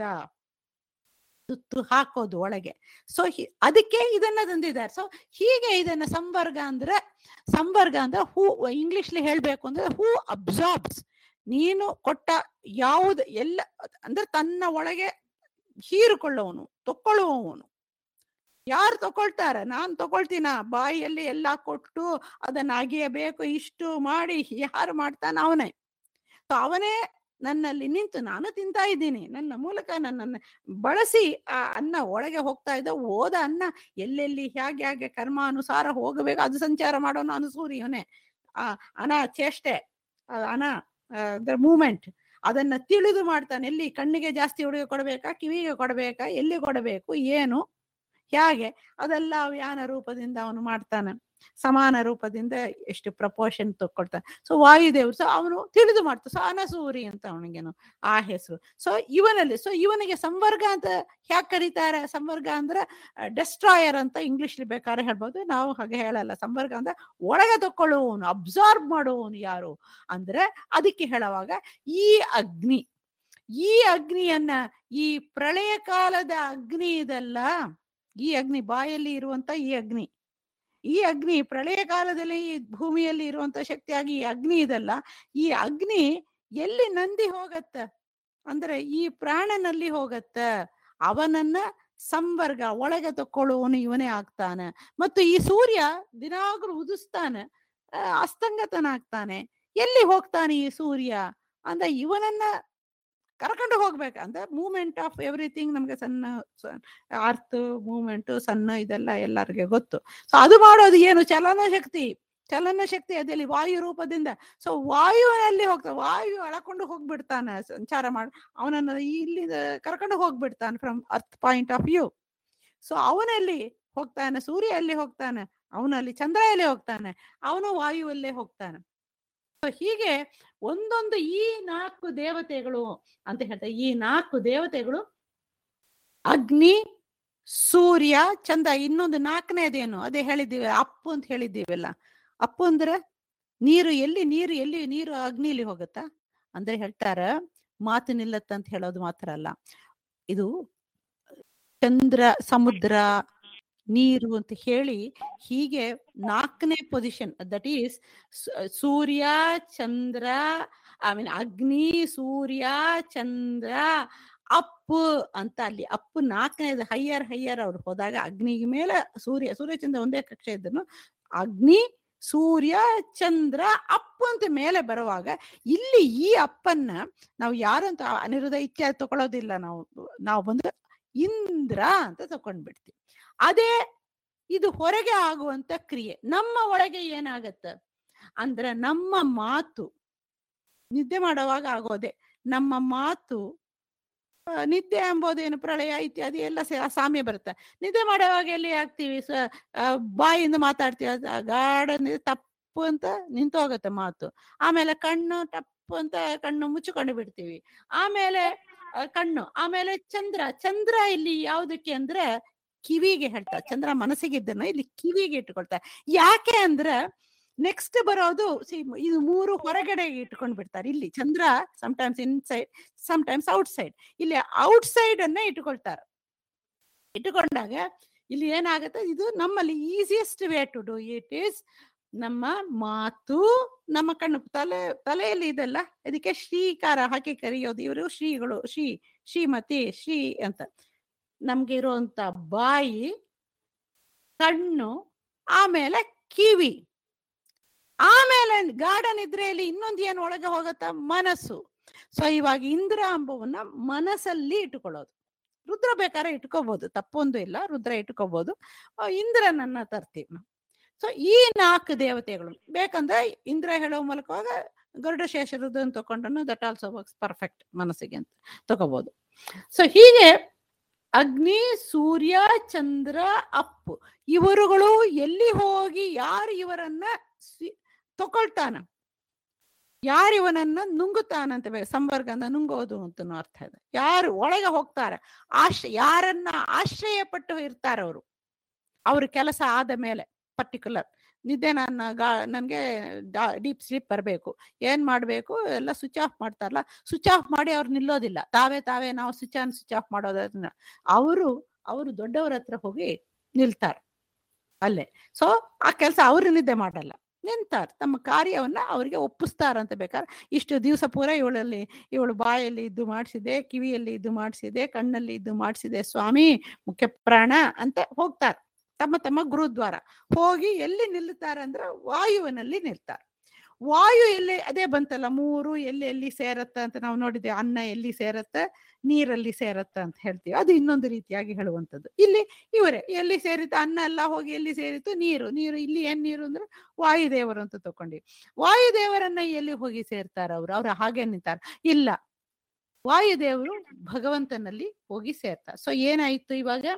ತುತ್ತು ಹಾಕೋದು ಒಳಗೆ ಸೊ ಅದಕ್ಕೆ ಇದನ್ನ ತಂದಿದ್ದಾರೆ ಸೊ ಹೀಗೆ ಇದನ್ನ ಸಂವರ್ಗ ಅಂದ್ರೆ ಸಂವರ್ಗ ಅಂದ್ರೆ ಹೂ ಇಂಗ್ಲಿಷ್ಲಿ ಹೇಳ್ಬೇಕು ಅಂದ್ರೆ ಹೂ ಅಬ್ಸಾರ್ಬ್ಸ್ ನೀನು ಕೊಟ್ಟ ಯಾವುದು ಎಲ್ಲ ಅಂದ್ರೆ ತನ್ನ ಒಳಗೆ ಹೀರಿಕೊಳ್ಳುವವನು ತಕ್ಕೊಳ್ಳುವವನು ಯಾರು ತಕೊಳ್ತಾರೆ ನಾನ್ ತಕೊಳ್ತೀನ ಬಾಯಿಯಲ್ಲಿ ಎಲ್ಲ ಕೊಟ್ಟು ಅದನ್ನ ಅಗಿಯಬೇಕು ಇಷ್ಟು ಮಾಡಿ ಯಾರು ಮಾಡ್ತಾನ ಅವನೇ ಸೊ ಅವನೇ ನನ್ನಲ್ಲಿ ನಿಂತು ನಾನು ತಿಂತಾ ಇದ್ದೀನಿ ನನ್ನ ಮೂಲಕ ನನ್ನನ್ನು ಬಳಸಿ ಆ ಅನ್ನ ಒಳಗೆ ಹೋಗ್ತಾ ಇದ್ದ ಓದ ಅನ್ನ ಎಲ್ಲೆಲ್ಲಿ ಹೇಗೆ ಹೇಗೆ ಕರ್ಮಾನುಸಾರ ಹೋಗಬೇಕು ಅದು ಸಂಚಾರ ಮಾಡೋನು ಅನುಸೂರಿಯವನೇ ಆ ಅನ ಚೇಷ್ಟೆ ಆ ಅನ ಮೂಮೆಂಟ್ ಅದನ್ನ ತಿಳಿದು ಮಾಡ್ತಾನೆ ಎಲ್ಲಿ ಕಣ್ಣಿಗೆ ಜಾಸ್ತಿ ಹುಡುಗಿ ಕೊಡಬೇಕಾ ಕಿವಿಗೆ ಕೊಡಬೇಕಾ ಎಲ್ಲಿ ಕೊಡಬೇಕು ಏನು ಹೇಗೆ ಅದೆಲ್ಲ ಯಾನ ರೂಪದಿಂದ ಅವನು ಮಾಡ್ತಾನೆ ಸಮಾನ ರೂಪದಿಂದ ಎಷ್ಟು ಪ್ರಪೋರ್ಷನ್ ತಕೊಳ್ತಾನೆ ಸೊ ವಾಯುದೇವ್ರು ಸೊ ಅವನು ತಿಳಿದು ಮಾಡ್ತಾನೆ ಸೊ ಅನಸೂರಿ ಅಂತ ಅವನಿಗೇನು ಆ ಹೆಸರು ಸೊ ಇವನಲ್ಲಿ ಸೊ ಇವನಿಗೆ ಸಂವರ್ಗ ಅಂತ ಯಾಕೆ ಕರೀತಾರೆ ಸಂವರ್ಗ ಅಂದ್ರೆ ಡೆಸ್ಟ್ರಾಯರ್ ಅಂತ ಇಂಗ್ಲಿಷ್ ಬೇಕಾದ್ರೆ ಹೇಳ್ಬೋದು ನಾವು ಹಾಗೆ ಹೇಳಲ್ಲ ಸಂವರ್ಗ ಅಂದ್ರೆ ಒಳಗೆ ತಕೊಳ್ಳುವವನು ಅಬ್ಸಾರ್ಬ್ ಮಾಡುವವನು ಯಾರು ಅಂದ್ರೆ ಅದಕ್ಕೆ ಹೇಳುವಾಗ ಈ ಅಗ್ನಿ ಈ ಅಗ್ನಿಯನ್ನ ಈ ಪ್ರಳಯ ಕಾಲದ ಅಗ್ನಿ ಇದಲ್ಲ ಈ ಅಗ್ನಿ ಬಾಯಲ್ಲಿ ಇರುವಂತ ಈ ಅಗ್ನಿ ಈ ಅಗ್ನಿ ಪ್ರಳಯ ಕಾಲದಲ್ಲಿ ಈ ಭೂಮಿಯಲ್ಲಿ ಇರುವಂತ ಶಕ್ತಿಯಾಗಿ ಈ ಅಗ್ನಿ ಇದಲ್ಲ ಈ ಅಗ್ನಿ ಎಲ್ಲಿ ನಂದಿ ಹೋಗತ್ತ ಅಂದ್ರೆ ಈ ಪ್ರಾಣನಲ್ಲಿ ಹೋಗತ್ತ ಅವನನ್ನ ಸಂವರ್ಗ ಒಳಗೆ ತಕ್ಕೊಳ್ಳುವವನು ಇವನೇ ಆಗ್ತಾನೆ ಮತ್ತು ಈ ಸೂರ್ಯ ದಿನಾಗ್ಲೂ ಉದಿಸ್ತಾನೆ ಆ, ಅಸ್ತಂಗತನಾಗ್ತಾನೆ ಎಲ್ಲಿ ಹೋಗ್ತಾನೆ ಈ ಸೂರ್ಯ ಅಂದ್ರೆ ಇವನನ್ನ ಕರ್ಕೊಂಡು ಹೋಗ್ಬೇಕು ಅಂದ್ರೆ ಮೂಮೆಂಟ್ ಆಫ್ ಎವ್ರಿಥಿಂಗ್ ನಮ್ಗೆ ಸಣ್ಣ ಅರ್ತ್ ಮೂಮೆಂಟ್ ಸಣ್ಣ ಇದೆಲ್ಲ ಎಲ್ಲರಿಗೆ ಗೊತ್ತು ಸೊ ಅದು ಮಾಡೋದು ಏನು ಚಲನ ಶಕ್ತಿ ಚಲನ ಶಕ್ತಿ ಅದಲ್ಲಿ ವಾಯು ರೂಪದಿಂದ ಸೊ ವಾಯುವಿನಲ್ಲಿ ಹೋಗ್ತಾನೆ ವಾಯು ಎಳಕೊಂಡು ಹೋಗ್ಬಿಡ್ತಾನೆ ಸಂಚಾರ ಮಾಡಿ ಅವನನ್ನ ಇಲ್ಲಿ ಕರ್ಕೊಂಡು ಹೋಗ್ಬಿಡ್ತಾನೆ from earth point of view so ಅವನಲ್ಲಿ ಹೋಗ್ತಾನೆ ಸೂರ್ಯ ಎಲ್ಲಿ ಹೋಗ್ತಾನೆ ಅವನಲ್ಲಿ ಚಂದ್ರ ಎಲ್ಲಿ ಹೋಗ್ತಾನೆ ಅವನು ವಾಯುವಲ್ಲೇ ಹೋಗ್ತಾನೆ So ಹೀಗೆ ಒಂದೊಂದು ಈ ನಾಲ್ಕು ದೇವತೆಗಳು ಅಂತ ಹೇಳ್ತಾರೆ ಈ ನಾಲ್ಕು ದೇವತೆಗಳು ಅಗ್ನಿ ಸೂರ್ಯ ಚಂದ್ರ ಇನ್ನೊಂದು ನಾಲ್ಕನೇದೇನು ಅದೇ ಹೇಳಿದ್ದೀವಿ ಅಪ್ಪು ಅಂತ ಹೇಳಿದ್ದೀವಲ್ಲ ಅಪ್ಪು ಅಂದ್ರೆ ನೀರು ಎಲ್ಲಿ ನೀರು ಎಲ್ಲಿ ನೀರು ಅಗ್ನಿಲಿ ಹೋಗುತ್ತಾ ಅಂದ್ರೆ ಹೇಳ್ತಾರ ಮಾತು ನಿಲ್ಲತ್ತ ಅಂತ ಹೇಳೋದು ಮಾತ್ರ ಅಲ್ಲ ಇದು ಚಂದ್ರ ಸಮುದ್ರ ನೀರು ಅಂತ ಹೇಳಿ ಹೀಗೆ ನಾಲ್ಕನೇ position that is Surya Chandra I mean Agni Surya ಚಂದ್ರ ಅಪ್ಪು ಅಂತ ಅಲ್ಲಿ ಅಪ್ಪು ನಾಲ್ಕನೇದು ಹೈಯರ್ ಹೈಯರ್ ಅವ್ರು ಹೋದಾಗ ಅಗ್ನಿಗೆ ಮೇಲೆ ಸೂರ್ಯ ಸೂರ್ಯ ಚಂದ್ರ ಒಂದೇ ಕಕ್ಷೆ ಇದ್ದನು ಅಗ್ನಿ ಸೂರ್ಯ ಚಂದ್ರ ಅಪ್ಪು ಅಂತ ಮೇಲೆ ಬರುವಾಗ ಇಲ್ಲಿ ಈ ಅಪ್ಪನ್ನ ನಾವು ಯಾರು ಅಂತ ಅನಿರುದ್ಧ ಇತ್ಯಾದಿ ತಗೊಳ್ಳೋದಿಲ್ಲ ನಾವು ನಾವು ಬಂದು ಇಂದ್ರ ಅಂತ ತಕೊಂಡ್ಬಿಡ್ತೀವಿ ಅದೇ ಇದು ಹೊರಗೆ ಆಗುವಂತ ಕ್ರಿಯೆ ನಮ್ಮ ಒಳಗೆ ಏನಾಗತ್ತ ಅಂದ್ರೆ ನಮ್ಮ ಮಾತು ನಿದ್ದೆ ಮಾಡುವಾಗ ಆಗೋದೆ ನಮ್ಮ ಮಾತು ಆ, ನಿದ್ದೆ ಎಂಬುದೇನು ಪ್ರಳಯ ಇತ್ಯಾದಿ ಎಲ್ಲ ಸೇ- ಸಾಮ್ಯ ಬರುತ್ತೆ ನಿದ್ದೆ ಮಾಡುವಾಗ ಎಲ್ಲಿ ಆಗ್ತೀವಿ ಸ ಆ, ಬಾಯಿಂದ ಮಾತಾಡ್ತೀವಿ ಅದು ಗಾಢ ನಿ- ತಪ್ಪು ಅಂತ ನಿಂತು ಹೋಗುತ್ತೆ ಮಾತು ಆಮೇಲೆ ಕಣ್ಣು ಟಪ್ಪು ಅಂತ ಕಣ್ಣು ಮುಚ್ಚಿಕೊಂಡು ಬಿಡ್ತೀವಿ ಆಮೇಲೆ ಆ, ಕಣ್ಣು ಆಮೇಲೆ ಚಂದ್ರ ಚಂದ್ರ ಇಲ್ಲಿ ಯಾವುದಕ್ಕೆ ಅಂದ್ರೆ ಕಿವಿಗೆ ಹೇಳ್ತಾರೆ ಚಂದ್ರ ಮನಸ್ಸಿಗಿದ್ದನ್ನ ಇಲ್ಲಿ ಕಿವಿಗೆ ಇಟ್ಕೊಳ್ತಾರೆ ಯಾಕೆ ಅಂದ್ರೆ ನೆಕ್ಸ್ಟ್ ಬರೋದು see, ಇದು ಮೂರು ಹೊರಗಡೆ ಇಟ್ಕೊಂಡ್ ಬಿಡ್ತಾರೆ ಇಲ್ಲಿ Chandra sometimes inside sometimes outside ಇಲ್ಲಿ ಔಟ್ ಸೈಡ್ ಅನ್ನ ಇಟ್ಕೊಳ್ತಾರೆ ಇಟ್ಟುಕೊಂಡಾಗ ಇಲ್ಲಿ ಏನಾಗುತ್ತೆ ಇದು ನಮ್ಮಲ್ಲಿ easiest way to do it is ನಮ್ಮ ಮಾತು ನಮ್ಮ ಕಣ್ಣು ತಲೆ ತಲೆಯಲ್ಲಿ ಇದೆಲ್ಲ ಇದಕ್ಕೆ ಶ್ರೀಕಾರ ಹಾಕಿ ಕರೆಯೋದು ಇವರು ಶ್ರೀಗಳು ಶ್ರೀ ಶ್ರೀಮತಿ ಶ್ರೀ ಅಂತ ನಮ್ಗೆ ಇರುವಂತ ಬಾಯಿ ಕಣ್ಣು ಆಮೇಲೆ ಕಿವಿ ಆಮೇಲೆ ಗಾಢ ನಿದ್ರೆಯಲ್ಲಿ ಇನ್ನೊಂದು ಏನು ಒಳಗೆ ಹೋಗತ್ತ ಮನಸ್ಸು ಸೊ ಇವಾಗ ಇಂದ್ರ ಅಂಬವನ್ನ ಮನಸ್ಸಲ್ಲಿ ಇಟ್ಕೊಳ್ಳೋದು ರುದ್ರ ಬೇಕಾದ್ರೆ ಇಟ್ಕೋಬಹುದು ತಪ್ಪೊಂದು ಇಲ್ಲ ರುದ್ರ ಇಟ್ಕೋಬಹುದು ಆ, ಇಂದ್ರನನ್ನ ತರ್ತೀವಿ ನಾವು ಸೊ ಈ ನಾಲ್ಕು ದೇವತೆಗಳು ಬೇಕಂದ್ರೆ ಇಂದ್ರ ಹೇಳೋ ಮೂಲಕವಾಗ ಗರುಡ ಶೇಷ ರುದ್ರನ್ ತಗೊಂಡನು ದಟ್ ಆಲ್ಸೋ ವರ್ಕ್ಸ್ ಪರ್ಫೆಕ್ಟ್ ಮನಸ್ಸಿಗೆ ಅಂತ ತಗೋಬಹುದು ಸೊ ಹೀಗೆ ಅಗ್ನಿ ಸೂರ್ಯ ಚಂದ್ರ ಅಪ್ಪು ಇವರುಗಳು ಎಲ್ಲಿ ಹೋಗಿ ಯಾರು ಇವರನ್ನ ಸ್ವೀ- ತಕೊಳ್ತಾನ ಯಾರು ಇವನನ್ನ ನುಂಗುತ್ತಾನಂತ ಬೇ- ಸಂವರ್ಗ ಅಂದ್ರೆ ನುಂಗೋದು ಅಂತ ಅರ್ಥ ಇದೆ ಯಾರು ಒಳಗೆ ಹೋಗ್ತಾರೆ ಆಶ್ರಯ ಯಾರನ್ನ ಆಶ್ರಯ ಪಟ್ಟು ಇರ್ತಾರೆ ಅವರು ಅವ್ರ ಕೆಲಸ ಆದ ಮೇಲೆ ಪರ್ಟಿಕ್ಯುಲರ್ ನಿದ್ದೆ ನನ್ನ ಗಾ ನನಗೆ ಡೀಪ್ ಸ್ಲೀಪ್ ಬರಬೇಕು ಏನ್ ಮಾಡಬೇಕು ಎಲ್ಲ ಸ್ವಿಚ್ ಆಫ್ ಮಾಡ್ತಾರಲ್ಲ ಸ್ವಿಚ್ ಆಫ್ ಮಾಡಿ ಅವ್ರು ನಿಲ್ಲೋದಿಲ್ಲ ತಾವೇ ತಾವೇ ನಾವು ಸ್ವಿಚ್ ಆನ್ ಸ್ವಿಚ್ ಆಫ್ ಮಾಡೋದನ್ನ ಅವರು ಅವರು ದೊಡ್ಡವರ ಹತ್ರ ಹೋಗಿ ನಿಲ್ತಾರೆ ಅಲ್ಲೇ ಸೊ ಆ ಕೆಲಸ ಅವ್ರು ನಿದ್ದೆ ಮಾಡಲ್ಲ ನಿಂತಾರೆ ತಮ್ಮ ಕಾರ್ಯವನ್ನ ಅವರಿಗೆ ಒಪ್ಪಿಸ್ತಾರಂತ ಬೇಕಾದ್ರೆ ಇಷ್ಟು ದಿವಸ ಪೂರ ಇವಳಲ್ಲಿ ಇವಳು ಬಾಯಲ್ಲಿ ಇದ್ದು ಮಾಡಿಸಿದೆ ಕಿವಿಯಲ್ಲಿ ಇದ್ದು ಮಾಡಿಸಿದೆ ಕಣ್ಣಲ್ಲಿ ಇದ್ದು ಮಾಡಿಸಿದೆ ಸ್ವಾಮಿ ಮುಖ್ಯ ಪ್ರಾಣ ಅಂತ ಹೋಗ್ತಾರೆ ತಮ್ಮ ತಮ್ಮ ಗುರುದ್ವಾರ ಹೋಗಿ ಎಲ್ಲಿ ನಿಲ್ಲುತ್ತಾರೆ ಅಂದ್ರೆ ವಾಯುವಿನಲ್ಲಿ ನಿಲ್ತಾರೆ ವಾಯು ಎಲ್ಲಿ ಅದೇ ಬಂತಲ್ಲ ಮೂರು ಎಲ್ಲಿ ಎಲ್ಲಿ ಸೇರತ್ತೆ ಅಂತ ನಾವು ನೋಡಿದ್ದೆ ಅನ್ನ ಎಲ್ಲಿ ಸೇರತ್ತೆ ನೀರಲ್ಲಿ ಸೇರತ್ತೆ ಅಂತ ಹೇಳ್ತೀವಿ ಅದು ಇನ್ನೊಂದು ರೀತಿಯಾಗಿ ಹೇಳುವಂಥದ್ದು ಇಲ್ಲಿ ಇವರೇ ಎಲ್ಲಿ ಸೇರಿತ್ತು ಅನ್ನ ಎಲ್ಲ ಹೋಗಿ ಎಲ್ಲಿ ಸೇರಿತ್ತು ನೀರು ನೀರು ಇಲ್ಲಿ ಏನ್ ನೀರು ಅಂದ್ರೆ ವಾಯುದೇವರು ಅಂತ ತಕೊಂಡಿ ವಾಯುದೇವರನ್ನ ಎಲ್ಲಿ ಹೋಗಿ ಸೇರ್ತಾರ ಅವ್ರು ಅವ್ರು ಹಾಗೆ ನಿಂತಾರ ಇಲ್ಲ ವಾಯುದೇವರು ಭಗವಂತನಲ್ಲಿ ಹೋಗಿ ಸೇರ್ತಾರೆ ಸೊ ಏನಾಯ್ತು ಇವಾಗ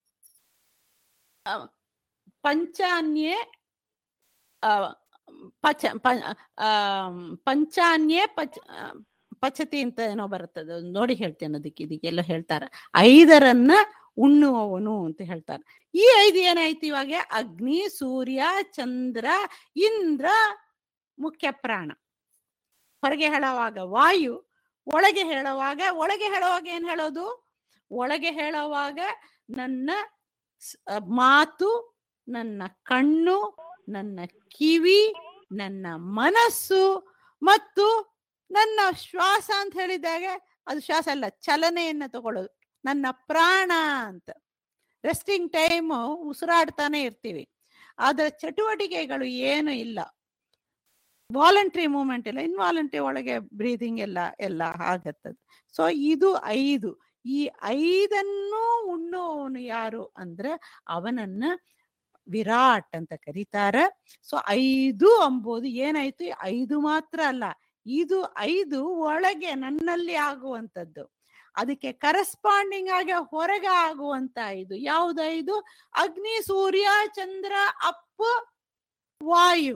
ಆ, ಪಂಚಾನ್ಯೇ ಆ, ಪಚ ಪ- ಆಮ್, ಪಂಚಾನ್ಯೇ ಪಚ ಆ, ಪಚತಿ ಅಂತ ಏನೋ ಬರುತ್ತದೆ ಅದು ನೋಡಿ ಹೇಳ್ತೇನೆ ಅದಕ್ಕೆ ಇದಕ್ಕೆಲ್ಲ ಹೇಳ್ತಾರೆ ಐದರನ್ನ ಉಣ್ಣುವವನು ಅಂತ ಹೇಳ್ತಾರೆ ಈ ಐದು ಏನಾಯ್ತು ಇವಾಗ ಅಗ್ನಿ ಸೂರ್ಯ ಚಂದ್ರ ಇಂದ್ರ ಮುಖ್ಯ ಪ್ರಾಣ ಹೊರಗೆ ಹೇಳುವಾಗ ವಾಯು ಒಳಗೆ ಹೇಳುವಾಗ ಒಳಗೆ ಹೇಳುವಾಗ ಏನ್ ಹೇಳೋದು ಒಳಗೆ ಹೇಳುವಾಗ ನನ್ನ ಸ್- ಆ, ಮಾತು ನನ್ನ ಕಣ್ಣು ನನ್ನ ಕಿವಿ ನನ್ನ ಮನಸ್ಸು ಮತ್ತು ನನ್ನ ಶ್ವಾಸ ಅಂತ ಹೇಳಿದಾಗ ಅದು ಶ್ವಾಸ ಅಲ್ಲ ಚಲನೆಯನ್ನ ತಗೊಳ್ಳೋದು ನನ್ನ ಪ್ರಾಣ ಅಂತ ರೆಸ್ಟಿಂಗ್ ಟೈಮ್ ಉಸಿರಾಡ್ತಾನೆ ಇರ್ತೀವಿ ಆದ್ರೆ ಚಟುವಟಿಕೆಗಳು ಏನು ಇಲ್ಲ ವಾಲಂಟ್ರಿ ಮೂಮೆಂಟ್ ಇಲ್ಲ ಇನ್ವಾಲಂಟ್ರಿ ಒಳಗೆ ಬ್ರೀದಿಂಗ್ ಎಲ್ಲ ಎಲ್ಲ ಆಗತ್ತದ ಸೊ ಇದು ಐದು ಈ ಐದನ್ನು ಉಣ್ಣುವವನು ಯಾರು ಅಂದ್ರೆ ಅವನನ್ನ ವಿರಾಟ್ ಅಂತ ಕರೀತಾರ ಸೊ ಐದು ಅಂಬೋದು ಏನಾಯ್ತು ಈ ಐದು ಮಾತ್ರ ಅಲ್ಲ ಇದು ಐದು ಒಳಗೆ ನನ್ನಲ್ಲಿ ಆಗುವಂತದ್ದು ಅದಕ್ಕೆ ಕರೆಸ್ಪಾಂಡಿಂಗ್ ಆಗಿ ಹೊರಗೆ ಆಗುವಂತ ಐದು ಯಾವ್ದು ಐದು ಅಗ್ನಿ ಸೂರ್ಯ ಚಂದ್ರ ಅಪ್ಪು ವಾಯು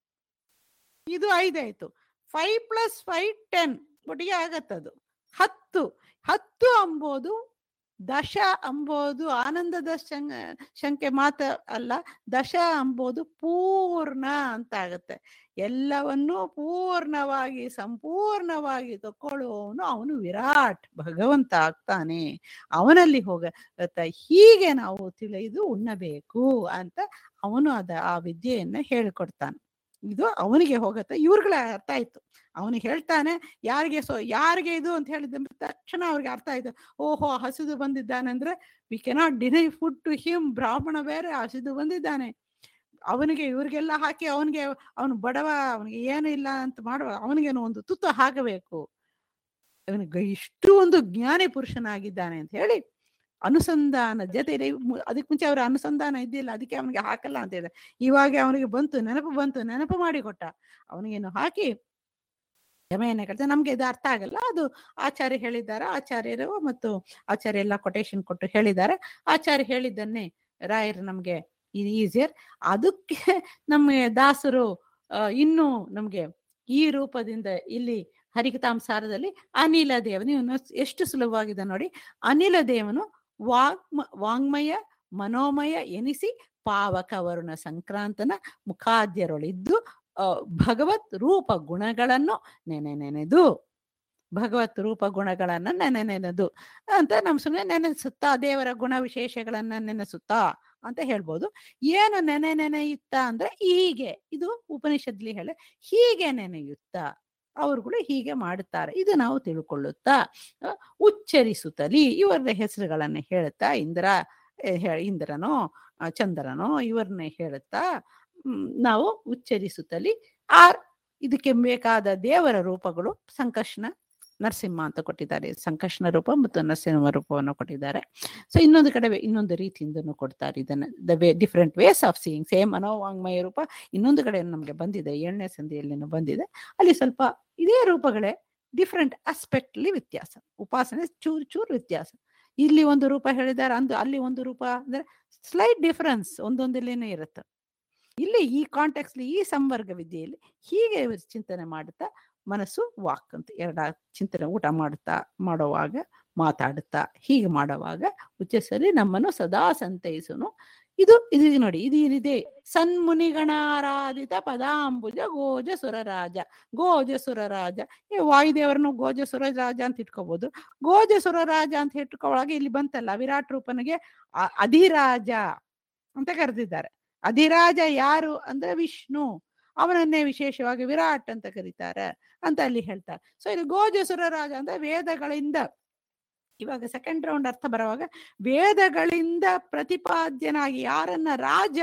ಇದು ಐದಾಯ್ತು ಫೈವ್ ಪ್ಲಸ್ ಫೈವ್ ಟೆನ್ ಒಟ್ಟಿಗೆ ಆಗತ್ತದು ಹತ್ತು ಹತ್ತು ಅಂಬೋದು ದಶ ಅಂಬೋದು ಆನಂದದ ಶಂ ಶಂಕೆ ಮಾತ ಅಲ್ಲ ದಶ ಅಂಬೋದು ಪೂರ್ಣ ಅಂತ ಆಗತ್ತೆ ಎಲ್ಲವನ್ನೂ ಪೂರ್ಣವಾಗಿ ಸಂಪೂರ್ಣವಾಗಿ ತಕೊಳ್ಳುವವನು ಅವನು ವಿರಾಟ್ ಭಗವಂತ ಆಗ್ತಾನೆ ಅವನಲ್ಲಿ ಹೋಗ ಹೀಗೆ ನಾವು ತಿಳಿದು ಉಣ್ಣಬೇಕು ಅಂತ ಅವನು ಅದ ಆ ವಿದ್ಯೆಯನ್ನ ಹೇಳಿಕೊಡ್ತಾನೆ ಇದು ಅವನಿಗೆ ಹೋಗತ್ತೆ ಇವ್ರುಗಳ ಅರ್ಥ ಆಯ್ತು ಅವನಿಗೆ ಹೇಳ್ತಾನೆ ಯಾರಿಗೆ ಸೊ ಯಾರಿಗೆ ಇದು ಅಂತ ಹೇಳಿದ ತಕ್ಷಣ ಅವ್ರಿಗೆ ಅರ್ಥ ಆಯ್ತು ಓಹೋ ಹಸಿದು ಬಂದಿದ್ದಾನಂದ್ರೆ we cannot deny food to him ಬ್ರಾಹ್ಮಣ ಬೇರೆ ಹಸಿದು ಬಂದಿದ್ದಾನೆ ಅವನಿಗೆ ಇವ್ರಿಗೆಲ್ಲ ಹಾಕಿ ಅವನಿಗೆ ಅವನು ಬಡವ ಅವನಿಗೆ ಏನು ಇಲ್ಲ ಅಂತ ಮಾಡುವ ಅವನಿಗೇನು ಒಂದು ತುತ್ತು ಹಾಕಬೇಕು ಅವನಿಗೆ ಇಷ್ಟು ಒಂದು ಜ್ಞಾನಿ ಪುರುಷನಾಗಿದ್ದಾನೆ ಅಂತ ಹೇಳಿ ಅನುಸಂಧಾನ ಜೊತೆ ಅದಕ್ಕೆ ಮುಂಚೆ ಅವರ ಅನುಸಂಧಾನ ಇದ್ದಿಲ್ಲ ಅದಕ್ಕೆ ಅವನಿಗೆ ಹಾಕಲ್ಲ ಅಂತ ಹೇಳಿದೆ ಇವಾಗ ಅವನಿಗೆ ಬಂತು ನೆನಪು ಬಂತು ನೆನಪು ಮಾಡಿ ಕೊಟ್ಟ ಅವನಿಗೇನು ಹಾಕಿ ಕ್ಷಮೆಯನ್ನೇ ಕೇಳ್ತಾರೆ ನಮ್ಗೆ ಇದು ಅರ್ಥ ಆಗಲ್ಲ ಅದು ಆಚಾರ್ಯ ಹೇಳಿದ್ದಾರೆ ಆಚಾರ್ಯರು ಮತ್ತು ಆಚಾರ್ಯ ಎಲ್ಲ ಕೊಟೇಶನ್ ಕೊಟ್ಟು ಹೇಳಿದ್ದಾರೆ ಆಚಾರ್ಯ ಹೇಳಿದ್ದನ್ನೇ ರಾಯರು ನಮ್ಗೆ ಇದು ಈಸಿಯರ್ ಅದಕ್ಕೆ ನಮಗೆ ದಾಸರು ಆ, ಇನ್ನೂ ನಮ್ಗೆ ಈ ರೂಪದಿಂದ ಇಲ್ಲಿ ಹರಿಕತಾಂಸಾರದಲ್ಲಿ ಅನಿಲ ದೇವ ನೀವು ನೋ- ಎಷ್ಟು ಸುಲಭವಾಗಿದೆ ನೋಡಿ ಅನಿಲ ದೇವನು ವಾಗ್ಮ ವಾಂಗ್ಮಯ ಮನೋಮಯ ಎನಿಸಿ ಪಾವಕ ವರುಣ ಸಂಕ್ರಾಂತನ ಮುಖಾದ್ಯರೊಳಿದ್ದು ಆ, ಭಗವತ್ ರೂಪ ಗುಣಗಳನ್ನು ನೆನೆ ನೆನೆದು ಭಗವತ್ ರೂಪ ಗುಣಗಳನ್ನ ನೆನೆ ನೆನೆದು ಅಂತ ನಮ್ ಸುಮ್ಮನೆ ನೆನೆಸುತ್ತಾ ದೇವರ ಗುಣ ವಿಶೇಷಗಳನ್ನ ನೆನೆಸುತ್ತಾ ಅಂತ ಹೇಳ್ಬೋದು ಏನು ನೆನೆ ನೆನೆಯುತ್ತಾ ಅಂದ್ರೆ ಹೀಗೆ ಇದು ಉಪನಿಷತ್ಲಿ ಹೇಳ ಹೀಗೆ ನೆನೆಯುತ್ತಾ ಅವರುಗಳು ಹೀಗೆ ಮಾಡುತ್ತಾರೆ ಇದು ನಾವು ತಿಳ್ಕೊಳ್ಳುತ್ತಾ ಆ, ಉಚ್ಚರಿಸುತ್ತಲಿ ಇವರ ಹೆಸರುಗಳನ್ನ ಹೇಳುತ್ತಾ ಇಂದ್ರ ಏ, ಹೇ- ಇಂದ್ರನೋ ಆ, ಚಂದ್ರನೋ ಇವರನ್ನೇ ಹೇಳುತ್ತಾ ಮ್, ನಾವು ಉಚ್ಚರಿಸುತ್ತಲಿ ಆ ಇದಕ್ಕೆ ಬೇಕಾದ ದೇವರ ರೂಪಗಳು ಸಂಕರ್ಷಣ ನರಸಿಂಹ ಅಂತ ಕೊಟ್ಟಿದ್ದಾರೆ ಸಂಕರ್ಷಣ ರೂಪ ಮತ್ತು ನರಸಿಂಹ ರೂಪವನ್ನು ಕೊಟ್ಟಿದ್ದಾರೆ ಸೊ ಇನ್ನೊಂದು ಕಡೆ ಇನ್ನೊಂದು ರೀತಿಯಿಂದನೂ ಕೊಡ್ತಾರೆ ಇದನ್ನ the way different ways of seeing same ಮನೋವಾಂಗ್ಮಯ ರೂಪ ಇನ್ನೊಂದು ಕಡೆ ನಮಗೆ ಬಂದಿದೆ ಏಳನೇ ಸಂಧಿಯಲ್ಲಿನೂ ಬಂದಿದೆ ಅಲ್ಲಿ ಸ್ವಲ್ಪ ಇದೇ ರೂಪಗಳೇ ಡಿಫ್ರೆಂಟ್ ಆಸ್ಪೆಕ್ಟ್ಲಿ ವ್ಯತ್ಯಾಸ ಉಪಾಸನೆ ಚೂರು ಚೂರು ವ್ಯತ್ಯಾಸ ಇಲ್ಲಿ ಒಂದು ರೂಪ ಹೇಳಿದ್ದಾರೆ ಅಂದು ಅಲ್ಲಿ ಒಂದು ರೂಪ ಅಂದ್ರೆ ಸ್ಲೈಟ್ ಡಿಫರೆನ್ಸ್ ಒಂದೊಂದಲ್ಲೇನೇ ಇರುತ್ತೆ ಇಲ್ಲಿ ಈ ಕಾಂಟೆಕ್ಸ್ಲಿ ಈ ಸಂವರ್ಗ ವಿದ್ಯೆಯಲ್ಲಿ ಹೀಗೆ ಇವರು ಚಿಂತನೆ ಮಾಡುತ್ತಾ ಮನಸ್ಸು ವಾಕ್ ಅಂತ ಎರಡ ಚಿಂತನೆ ಊಟ ಮಾಡುತ್ತಾ ಮಾಡುವಾಗ ಮಾತಾಡುತ್ತಾ ಹೀಗೆ ಮಾಡುವಾಗ ಉಚ್ಚರಿಸಲಿ ನಮ್ಮನ್ನು ಸದಾ ಸಂತೈಸುನು ಇದು ಇದು ನೋಡಿ ಇದು ಏನಿದೆ ಸನ್ಮುನಿಗಣಾರಾಧಿತ ಪದಾಂಬುಜ ಗೋಜ ಸುರರಾಜ ಗೋಜ ಸುರರಾಜ ಈ ವಾಯುದೇವರನ್ನು ಗೋಜ ಸುರರಾಜ ಅಂತ ಇಟ್ಕೋಬಹುದು ಗೋಜ ಸುರರಾಜ ಅಂತ ಇಟ್ಕೊಳ್ಳುವಾಗ ಇಲ್ಲಿ ಬಂತಲ್ಲ ವಿರಾಟ್ ರೂಪನಿಗೆ ಅ- ಅಧಿರಾಜ ಅಂತ ಕರೆದಿದ್ದಾರೆ ಅಧಿರಾಜ ಯಾರು ಅಂದ್ರೆ ವಿಷ್ಣು ಅವನನ್ನೇ ವಿಶೇಷವಾಗಿ ವಿರಾಟ್ ಅಂತ ಕರೀತಾರೆ ಅಂತ ಅಲ್ಲಿ ಹೇಳ್ತಾರೆ ಸೊ ಇದು ಗೋಜಸುರ ರಾಜ ಅಂದ್ರೆ ವೇದಗಳಿಂದ ಇವಾಗ ಸೆಕೆಂಡ್ ರೌಂಡ್ ಅರ್ಥ ಬರುವಾಗ ವೇದಗಳಿಂದ ಪ್ರತಿಪಾದ್ಯನಾಗಿ ಯಾರನ್ನ ರಾಜ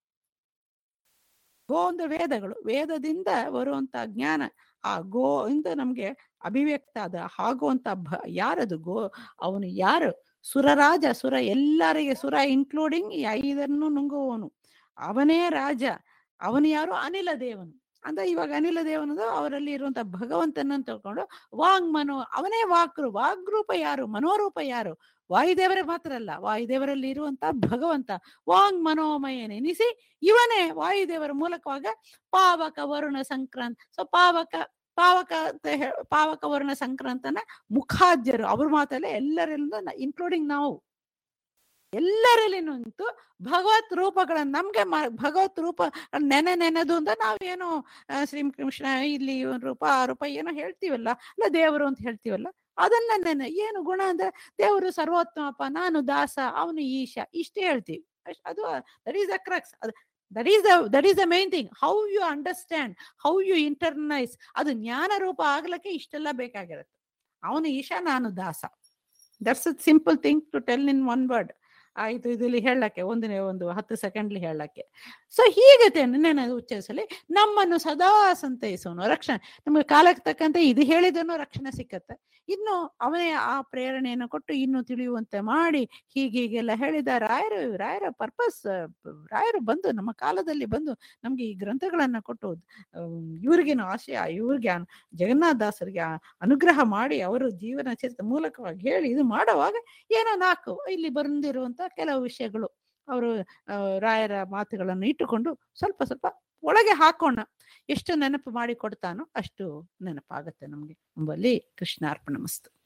ಗೋ ಅಂದ್ರೆ ವೇದಗಳು ವೇದದಿಂದ ಬರುವಂತ ಜ್ಞಾನ ಆ ಗೋ ಇಂದ ನಮ್ಗೆ ಅಭಿವ್ಯಕ್ತ ಆದ ಆಗುವಂತ ಭ ಯಾರದು ಗೋ ಅವನು ಯಾರು ಸುರರಾಜ ಸುರ ಎಲ್ಲರಿಗೆ ಸುರ ಇನ್ಕ್ಲೂಡಿಂಗ್ ಈ ಐದನ್ನು ನುಂಗುವವನು ಅವನೇ ರಾಜ ಅವನು ಯಾರು ಅನಿಲ ದೇವನು ಅಂದ್ರೆ ಇವಾಗ ಅನಿಲ ದೇವನದು ಅವರಲ್ಲಿ ಇರುವಂತ ಭಗವಂತನನ್ನು ತಿಳ್ಕೊಂಡು ವಾಂಗ್ ಮನೋ ಅವನೇ ವಾಕ್ರು ವಾಗ್ರೂಪ ಯಾರು ಮನೋರೂಪ ಯಾರು ವಾಯುದೇವರೇ ಮಾತ್ರ ಅಲ್ಲ ವಾಯುದೇವರಲ್ಲಿ ಇರುವಂತ ಭಗವಂತ ವಾಂಗ್ ಮನೋಮಯ ನೆನೆಸಿ ಇವನೇ ವಾಯುದೇವರ ಮೂಲಕವಾಗ ಪಾವಕ ವರುಣ ಸಂಕ್ರಾಂತ್ ಸೊ ಪಾವಕ ಪಾವಕ ಅಂತ ಹೇ- ಪಾವಕ ವರುಣ ಸಂಕ್ರಾಂತನ ಮುಖಾದ್ಯರು ಅವ್ರ ಮಾತಲ್ಲೇ ಎಲ್ಲರಿಂದ ಇನ್ಕ್ಲೂಡಿಂಗ್ ನಾವು ಎಲ್ಲರಲ್ಲಿ ನಿಂತು ಭಗವತ್ ರೂಪಗಳನ್ನ ನಮ್ಗೆ ಮ- ಭಗವತ್ ರೂಪ ನೆನೆ ನೆನೆದು ಅಂತ ನಾವೇನು ಆ, ಶ್ರೀಕೃಷ್ಣ ಇಲ್ಲಿ ಇವ್ನ್ ರೂಪ ಆ ರೂಪ ಏನೋ ಹೇಳ್ತೀವಲ್ಲ ಅಲ್ಲ ದೇವರು ಅಂತ ಹೇಳ್ತೀವಲ್ಲ ಅದನ್ನ ನೆನೆ ಏನು ಗುಣ ಅಂದ್ರೆ ದೇವರು ಸರ್ವೋತ್ತಮಪ್ಪ ನಾನು ದಾಸ ಅವನು ಈಶ ಇಷ್ಟೇ ಹೇಳ್ತೀವಿ ಅಷ್ಟ್- ಅದು that is the crux that is the that is the main thing how you understand how you internalise ಅದು ಜ್ಞಾನ ರೂಪ ಆಗ್ಲಿಕ್ಕೆ ಇಷ್ಟೆಲ್ಲ ಬೇಕಾಗಿರುತ್ತೆ ಅವನು ಈಶ ನಾನು ದಾಸ that's simple thing to tell in one word ಆಯ್ತು ಇದರಲ್ಲಿ ಹೇಳಕ್ಕೆ ಒಂದನೇ ಒಂದು ಹತ್ತು ಸೆಕೆಂಡ್ಲಿ ಹೇಳಕ್ಕೆ ಸೊ ಹೀಗೆ ನೆನೆ ಉಚ್ಚರಿಸಲಿ ನಮ್ಮನ್ನು ಸದಾ ಸಂತೈಸೋನು ರಕ್ಷಣೆ ನಮಗೆ ಕಾಲಕ್ಕೆ ತಕ್ಕಂತೆ ಇದು ಹೇಳಿದನು ರಕ್ಷಣೆ ಸಿಕ್ಕತ್ತೆ ಇನ್ನು ಅವನೇ ಆ ಪ್ರೇರಣೆಯನ್ನು ಕೊಟ್ಟು ಇನ್ನು ತಿಳಿಯುವಂತೆ ಮಾಡಿ ಹೀಗೆ ಹೀಗೆಲ್ಲ ಹೇಳಿದ ರಾಯರು ರಾಯರ ಪರ್ಪಸ್ ರಾಯರು ಬಂದು ನಮ್ಮ ಕಾಲದಲ್ಲಿ ಬಂದು ನಮ್ಗೆ ಈ ಗ್ರಂಥಗಳನ್ನ ಕೊಟ್ಟು ಅಮ್, ಇವ್ರಿಗೇನು ಆಶಯ ಇವ್ರಿಗೆ ಅನ್- ಜಗನ್ನಾಥ ದಾಸರಿಗೆ ಆ ಅನುಗ್ರಹ ಮಾಡಿ ಅವರು ಜೀವನ ಚರಿತ್ರೆ ಮೂಲಕವಾಗಿ ಹೇಳಿ ಇದು ಮಾಡುವಾಗ ಏನೋ ನಾಲ್ಕು ಇಲ್ಲಿ ಬಂದಿರುವಂತ ಕೆಲವು ವಿಷಯಗಳು ಅವರು ರಾಯರ ಮಾತುಗಳನ್ನು ಇಟ್ಟುಕೊಂಡು ಸ್ವಲ್ಪ ಸ್ವಲ್ಪ ಒಳಗೆ ಹಾಕೋಣ ಎಷ್ಟು ನೆನಪು ಮಾಡಿ ಕೊಡ್ತಾನೋ ಅಷ್ಟು ನೆನಪಾಗತ್ತೆ ನಮ್ಗೆ ಎಂಬಲ್ಲಿ ಕೃಷ್ಣಾರ್ಪಣ ಮಸ್ತು